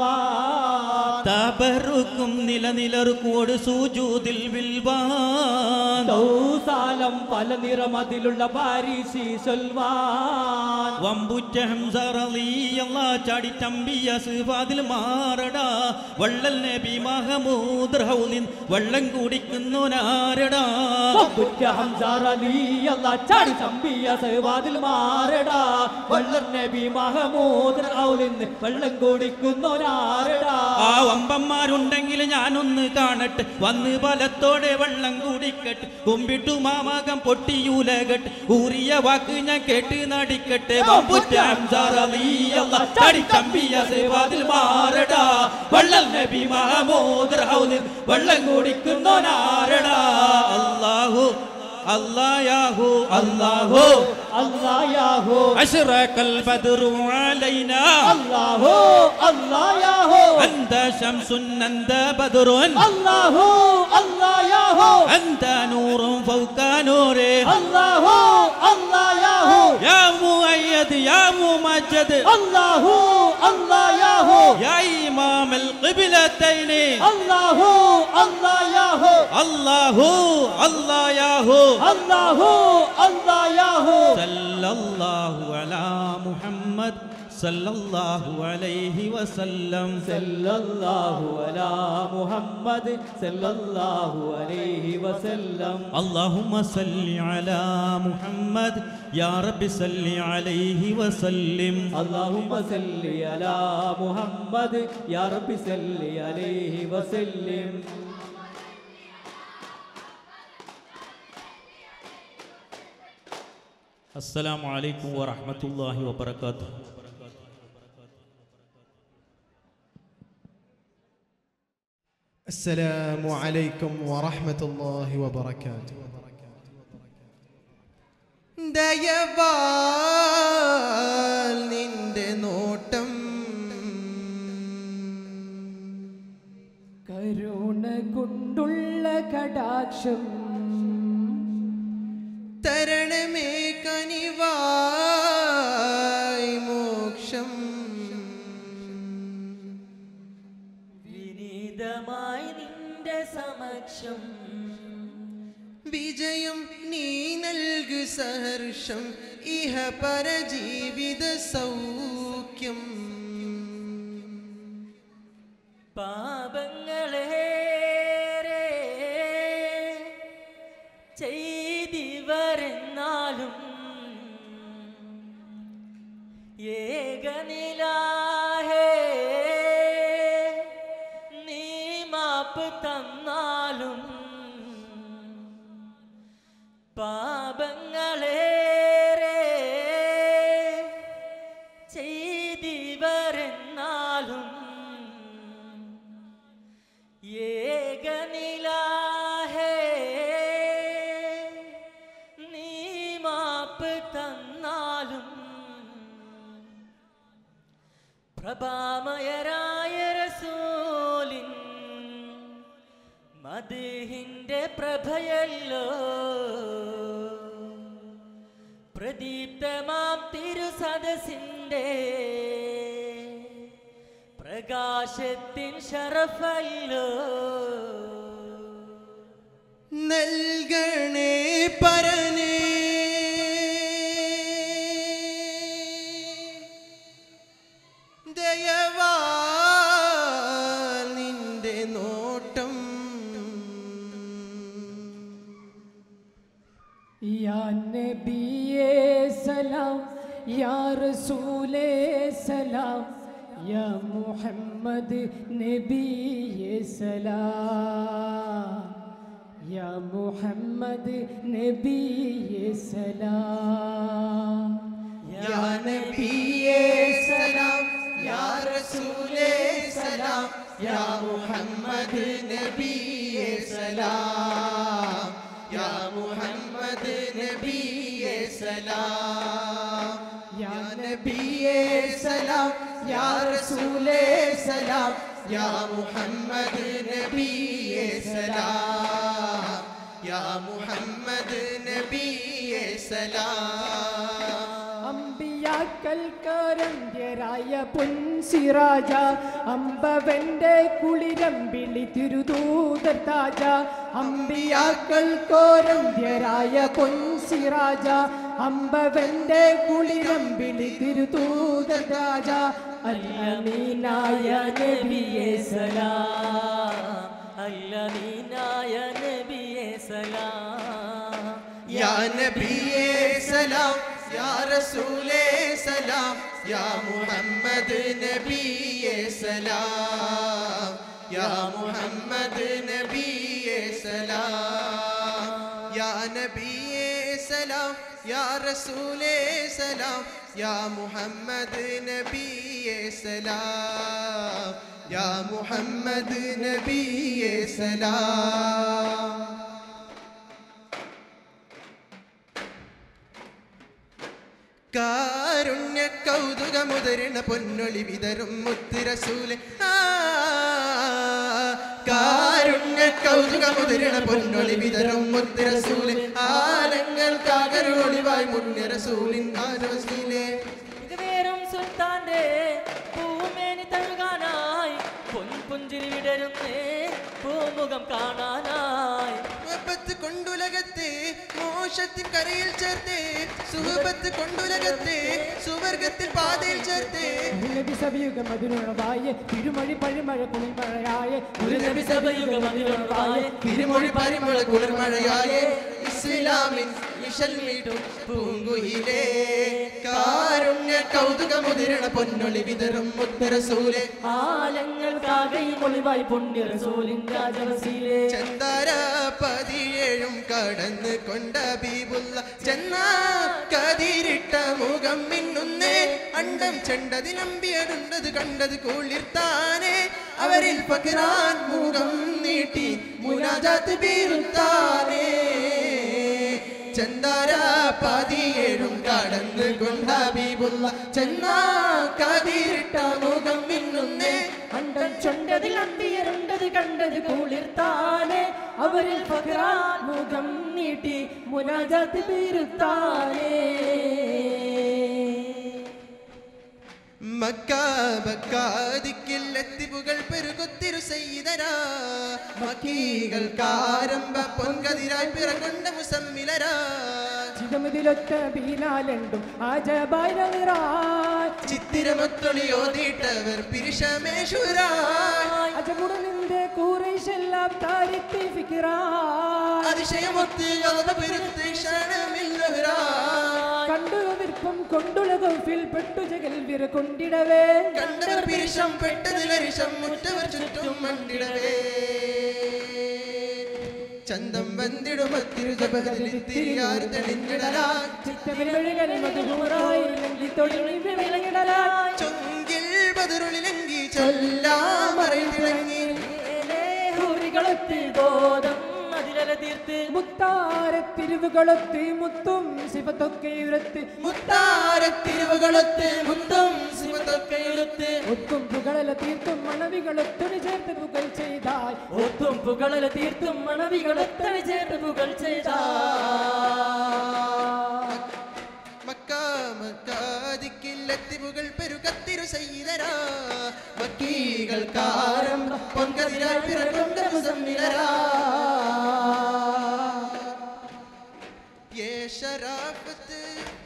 സൽവാൻ തബറുക്കും നിലനിലർക്കോട് സൂജൂതിൽ വിൽവാൻ തൗസാലം റൂസാലം പല നിറമതിലുള്ള പാരീസി സൽവാൻ വമ്പുറ്റ ഹംസ റളിയല്ലാ ചാടി ചമ്പിയ സിഫാതിൽ മാറടാ വള്ളൽ നബി മഹമൂദ് റൗലിൻ വെള്ളം കുടിക്കുന്നു നാരടാ ബുറ്റ ഹംസാർ അലിയല്ല ചാടി ചമ്പിയ സേവാതിൽ മാറടാ വള്ളർ നബി മഹമൂദ് ഔലിന്ന് വെള്ളം കുടിക്കുന്നൊരാരടാ ആ വമ്പന്മാരുണ്ടെങ്കിൽ ഞാനൊന്ന് കാണട്ടെ വന്ന് ബലത്തോടെ വെള്ളം കുടിക്കട്ടെ കുമ്പിട്ടു മാമകം പൊട്ടിയൂലകട്ടെ ഊറിയ വാക്ക് ഞാൻ കേട്ട് നടിക്കട്ടെ വമ്പുറ്റ ഹംസ റളിയല്ലാ ചാടി ചമ്പിയ സിഫാതിൽ മാറടാ വള്ളൽ നബി മഹമൂദ് റൗലിൻ വെള്ളം കുടിക്കുന്നു നാരടാ അല്ലാഹു അല്ലാഹു അല്ലാഹു അല്ലാഹു أشرق البدر علينا അല്ലാഹു അല്ലാഹു أنت شمس أنت بدر അല്ലാഹു അല്ലാഹു أنت نور فوق نوره അല്ലാഹു അല്ലാഹു يا مؤيد يا ممجد അല്ലാഹു അല്ലാഹു يا إمام القبلتين അല്ലാഹു അല്ലാഹു الله الله ياهو അല്ലാഹു അല്ലാഹു صلى الله على محمد صلى الله عليه وسلم സല്ലല്ലാഹു അലാ മുഹമ്മദ് സല്ലല്ലാഹു അലൈഹി വസല്ലം اللهم صل على محمد يا رب صل عليه وسلم اللهم صل على محمد يا رب صل عليه وسلم السلام عليكم ورحمة الله وبركاته السلام عليكم ورحمة الله وبركاته ദയവാൽ നിന്റെ നോട്ടം കരുണ കൊണ്ടുള്ള കടാക്ഷം തരണമേ കനിവായി മോക്ഷം വിനീതമായി നിന്റെ സമക്ഷം വിജയം നീ നൽകു സഹർഷം ഇഹ പരജീവിത സൗഖ്യം പാപങ്ങളേറെ ചെയ്തിവരെന്നാലും ഏകനിലാഹേ നീ മാപ്പ് തന്നാലും പാപങ്ങളേറെ ചെയ്തിവരെന്നാലും ഏകനിലാഹേ നീ മാപ്പ് തന്നാലും പ്രഭാമയരായ റസൂലിൻ മതിഹിന്റെ പ്രഭയല്ലോ പ്രദീപ്തമാം തിരുസദസിന്റെ പ്രകാശത്തിൻ ഷറഫല്ലോ നൽകണേ പരനേ ദയവാൽ നിന്റെ നോട്ടം യാ നബിയേ സലാം യാ റസൂലേ സലാം യാ മുഹമ്മദ് നബിയേ സലാം യാ മുഹമ്മദ് നബിയേ സലാം യാ നബിയേ സലാം യാ റസൂലേ സലാം യാ മുഹമ്മദ് നബിയേ സലാം യാ മുഹമ്മദ് നബിയേ സലാം യാ നബിയേ സലാം യാ റസൂലേ സലാം യാ മുഹമ്മദ് നബിയേ സലാം യാ മുഹമ്മദ് നബിയേ സലാം അമ്പിയാക്കൽ കരന്യരായ പൊൻസിറാജ അമ്പവന്റെ കുളിരം വിളി തിരുദൂതർ താജ അമ്പിയാക്കൾക്കോരന്ധ്യരായ പൊൻസിറാജ അമ്പവന്റെ കുളിരമ്പിളി തിരുതൂത രാജ അല്ലമീനായ നബിയെ സലാം അല്ലമീനായ നബിയെ സലാം യാ നബിയേ സലാം യാ റസൂലേ സലാം യാ മുഹമ്മദ് നബിയേ സലാം യാ മുഹമ്മദ് നബിയേ സലാം യാ നബിയേ സലാം യാ റസൂലേ സലാം യാ മുഹമ്മദ് നബിയേ സലാം യാ മുഹമ്മദ് നബിയേ സലാം കാരുണ്യ കൗതുകമുതരണ പൊന്നൊളി വിതരും മുത്തുരസൂലെ ആ, കാരുണ്യ കൗതുകമുതരണ പൊന്നൊളി വിതരും മുത്തുരസൂലെ ആലങ്ങൾക്കാകരൊളിവായി മുന്നരസൂലിൻ ആരവസീലെ ഇത് വേറും സുൽത്താന്റെ പൂമേനി തഴുകാനായി പൊൻപുഞ്ചിരി വിടരുന്നേ പൂമുഖം കാണാനായി സുഹബത്ത് കൊണ്ടുലകത്തെ മോശത്തിൻ കരയിൽ ചേർത്തേ സുഹബത്ത് കൊണ്ടുലകത്തെ സുവർഗത്തിൽ പാതയിൽ ചേർത്തേ നബി സബിയുഗ മധുരവായ തിരുമഴി പഴിമഴ കുളിമഴയായ ഒരു നബി സഭയുഗം അതിലുള്ളതായ തിരുമൊഴി പരിമള കുളിർമഴയായേ ഇസ്ലാമിൻ ഇശൽ മീട്ടും പൂങ്കുയിലേ കാരുണ്യ കൗതുകമുതിരണ പൊന്നൊളി വിതറും മുത്തരസൂലെ ആലങ്ങൾക്കാകയും ഒളിവായി പുണ്യ റസൂലിൻ രാജവസീലേ ചന്ദാര പതിയേഴും കടന്ന് കൊണ്ട ബീബുള്ള ചെന്നാ കതിരിട്ട മുഖം മിന്നുന്നേ അണ്ടം ചെണ്ടതിനമ്പിയടുണ്ടത് കണ്ടത് കുളിർത്താനേ അവരിൽ പകിറാൻ മുഖം നീട്ടി മുനാജാത്ത് ബീരുത്താനേ ചന്ദാര പതിയേഴും കടന്ന് കൊണ്ട ബീബുള്ള ചെന്നാ കതിരിട്ട മുഖം മിന്നുന്നേ അണ്ടം ചൊണ്ടതിൽ അന്തിയരുണ്ടത് കണ്ടത് കുളിർത്താനെ അവരിൽ പകരാൻ മുഖം നീട്ടി മുനാജാത്ത് തീരുത്താനേ മക്കാബക്കാദിക്കില്ലെത്തിപ്പുകൾ പെരുകൊത്തിരു ചെയ്തരാ മക്കീകൾക്കാരംഭ പൊൻകതിരായി പിറകൊണ്ട മുസമ്മിലരാ ചിതമുതിലൊറ്റ ബീനാലണ്ടും ആജബായി നിറായ് ചിത്തിരമൊത്തൊളിയോതിട്ടവർ പിരിശമേശ്വരായി അജമുടലിന്റെ കൂറേശെല്ലാം താരിത്തി ഫിക്കിറായ് അതിശയമൊത്ത് യോധ പെരുത്ത് ക്ഷണമില്ലവരായി കണ്ടു വിർപ്പം കൊണ്ടുളകും ഫിൽ പെട്ടു ജഗൽ വിര കൊണ്ടിടവേ കണ്ടവർ പിരിശം പെട്ടതിലരിശം മുറ്റവർ ചുറ്റും മണ്ടിടവേ ചന്തം വന്നിടുമത്തിരു ജപകലിത്തിരിയാർ തെളിഞ്ഞിടലാൻ ചിത്തവിൽ മധുഹൂറായി ലങ്കി തൊഴിൽ വിളങ്ങിടലായി ചൊങ്കിൽ ബദറുളിലെങ്കി ചൊല്ലാമറയിൽ തിളങ്ങി ഹൂറികളൊത്തി ബോധം അതിലല തീർത്ത് മുത്താരത്തിരിവുകളൊത്തി മുത്തും ശിവത്തൊക്കെ ഉരത്ത് മുത്താരത്തിരിവുകളൊത്ത് മുത്തും ശിവത്തൊക്കെയുരത്ത് ഒത്തും പുകളല തീർത്തും മണവികളൊത്തൊരു ചേർത്ത് പുകൾ ചെയ്തായി ഒത്തും പുകളല തീർത്തും മണവികളൊത്തണി ചേർത്ത് പുകൾ ചെയ്ത മക്കാമക്കാദിക്കില്ലെത്തിവുകൾ പെരുകത്തിരു ചെയ്തരാ മക്കീകൾ കാരം പൊൻകതിരായി പിറകൊണ്ട മുസമ്മിലരാ യേ ശരാഫത്ത്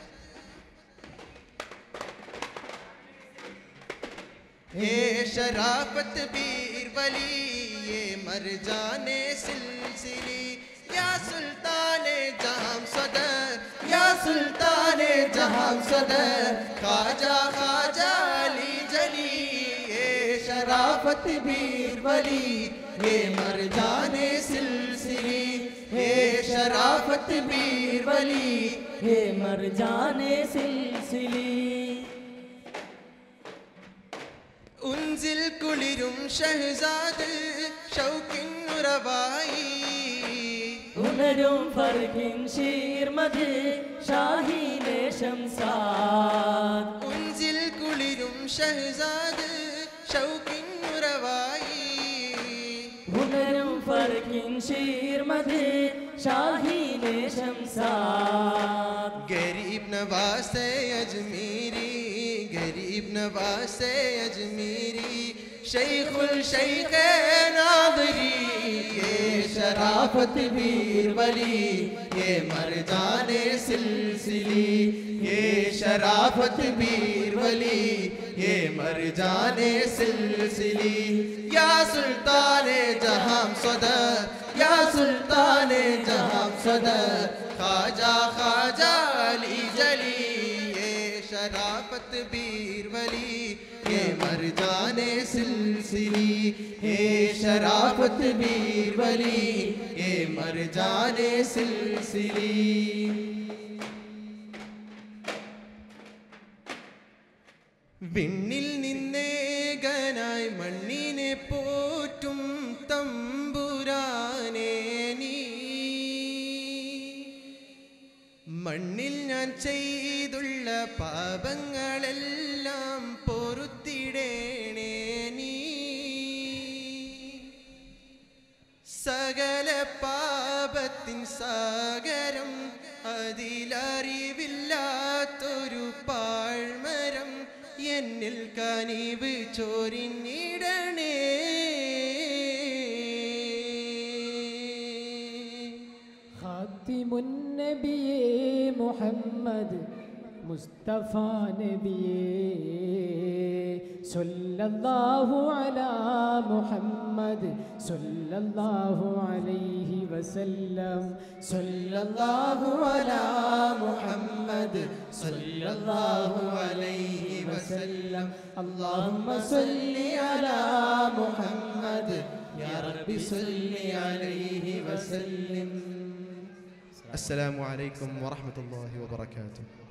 ये शराफत बीर वली ये मर जाने सिलसिली या सुल्तान जहां सदर या सुल्तान जहां सदर खाजा खाजा अली जली ये शराफत बीर वली ये मर जाने सिलसिली ये शराफत बीर वली ഹേ മർജാനെ സിൽസിലി ഉൻസിൽ കുളിരും ഷഹസാദ് ഷൗക്കിന്നുറവായി ഉണരും ഫർഖിൻ ഷീർമത് ഷാഹീനെ ശംസാദ് ഉൻസിൽ കുളിരും ഷഹസാദ് ഷൗക്കിന്നുറവായി ഉണരും ഫർഖിൻ ഷീർമത് ഷാഹീനെ ശംസാദ് ഗരീബ് നവാസെ അജ്മീരി ഗരീബ് നവാസെ അജ്മീരി शेख शेख नादरी ये शराफत वीर वली ये मर जाने सिलसिली ये शराफत वीर वली ये मर जाने सिलसिली या सुल्तान जहां सदर या सुल्तान जहां सदर खाजा खाजा अली जली ये शराफत बीर वली ये मर जाने सिलसिली ये शराफत बीर वली ये मर जाने सिलसिली വിണ്ണിൽ നിന്നേകനായി മണ്ണിനെ പോറ്റും തമ്പുരാനേ നീ മണ്ണിൽ ഞാൻ ചെയ്തുള്ള പാപങ്ങളെല്ലാം പൊറുത്തിടേണേ നീ സകല പാപത്തിൻ സാഗരം അതിലറിവില്ലാത്തൊരു പാഴ്മരം എന്നിൽ കനിവ് ചൊരിഞ്ഞിടണേ ഖാത്തിമുന്നബിയേ മുഹമ്മദ് മുസ്തഫ നബിയേ സല്ലല്ലാഹു അലാ മുഹമ്മദ് സല്ലല്ലാഹു അലൈഹി വസല്ലം സല്ലല്ലാഹു അലാ മുഹമ്മദ് സല്ലല്ലാഹു അലൈഹി വസല്ലം اللهم صل على محمد يا رب صل عليه وسلم السلام عليكم ورحمة الله وبركاته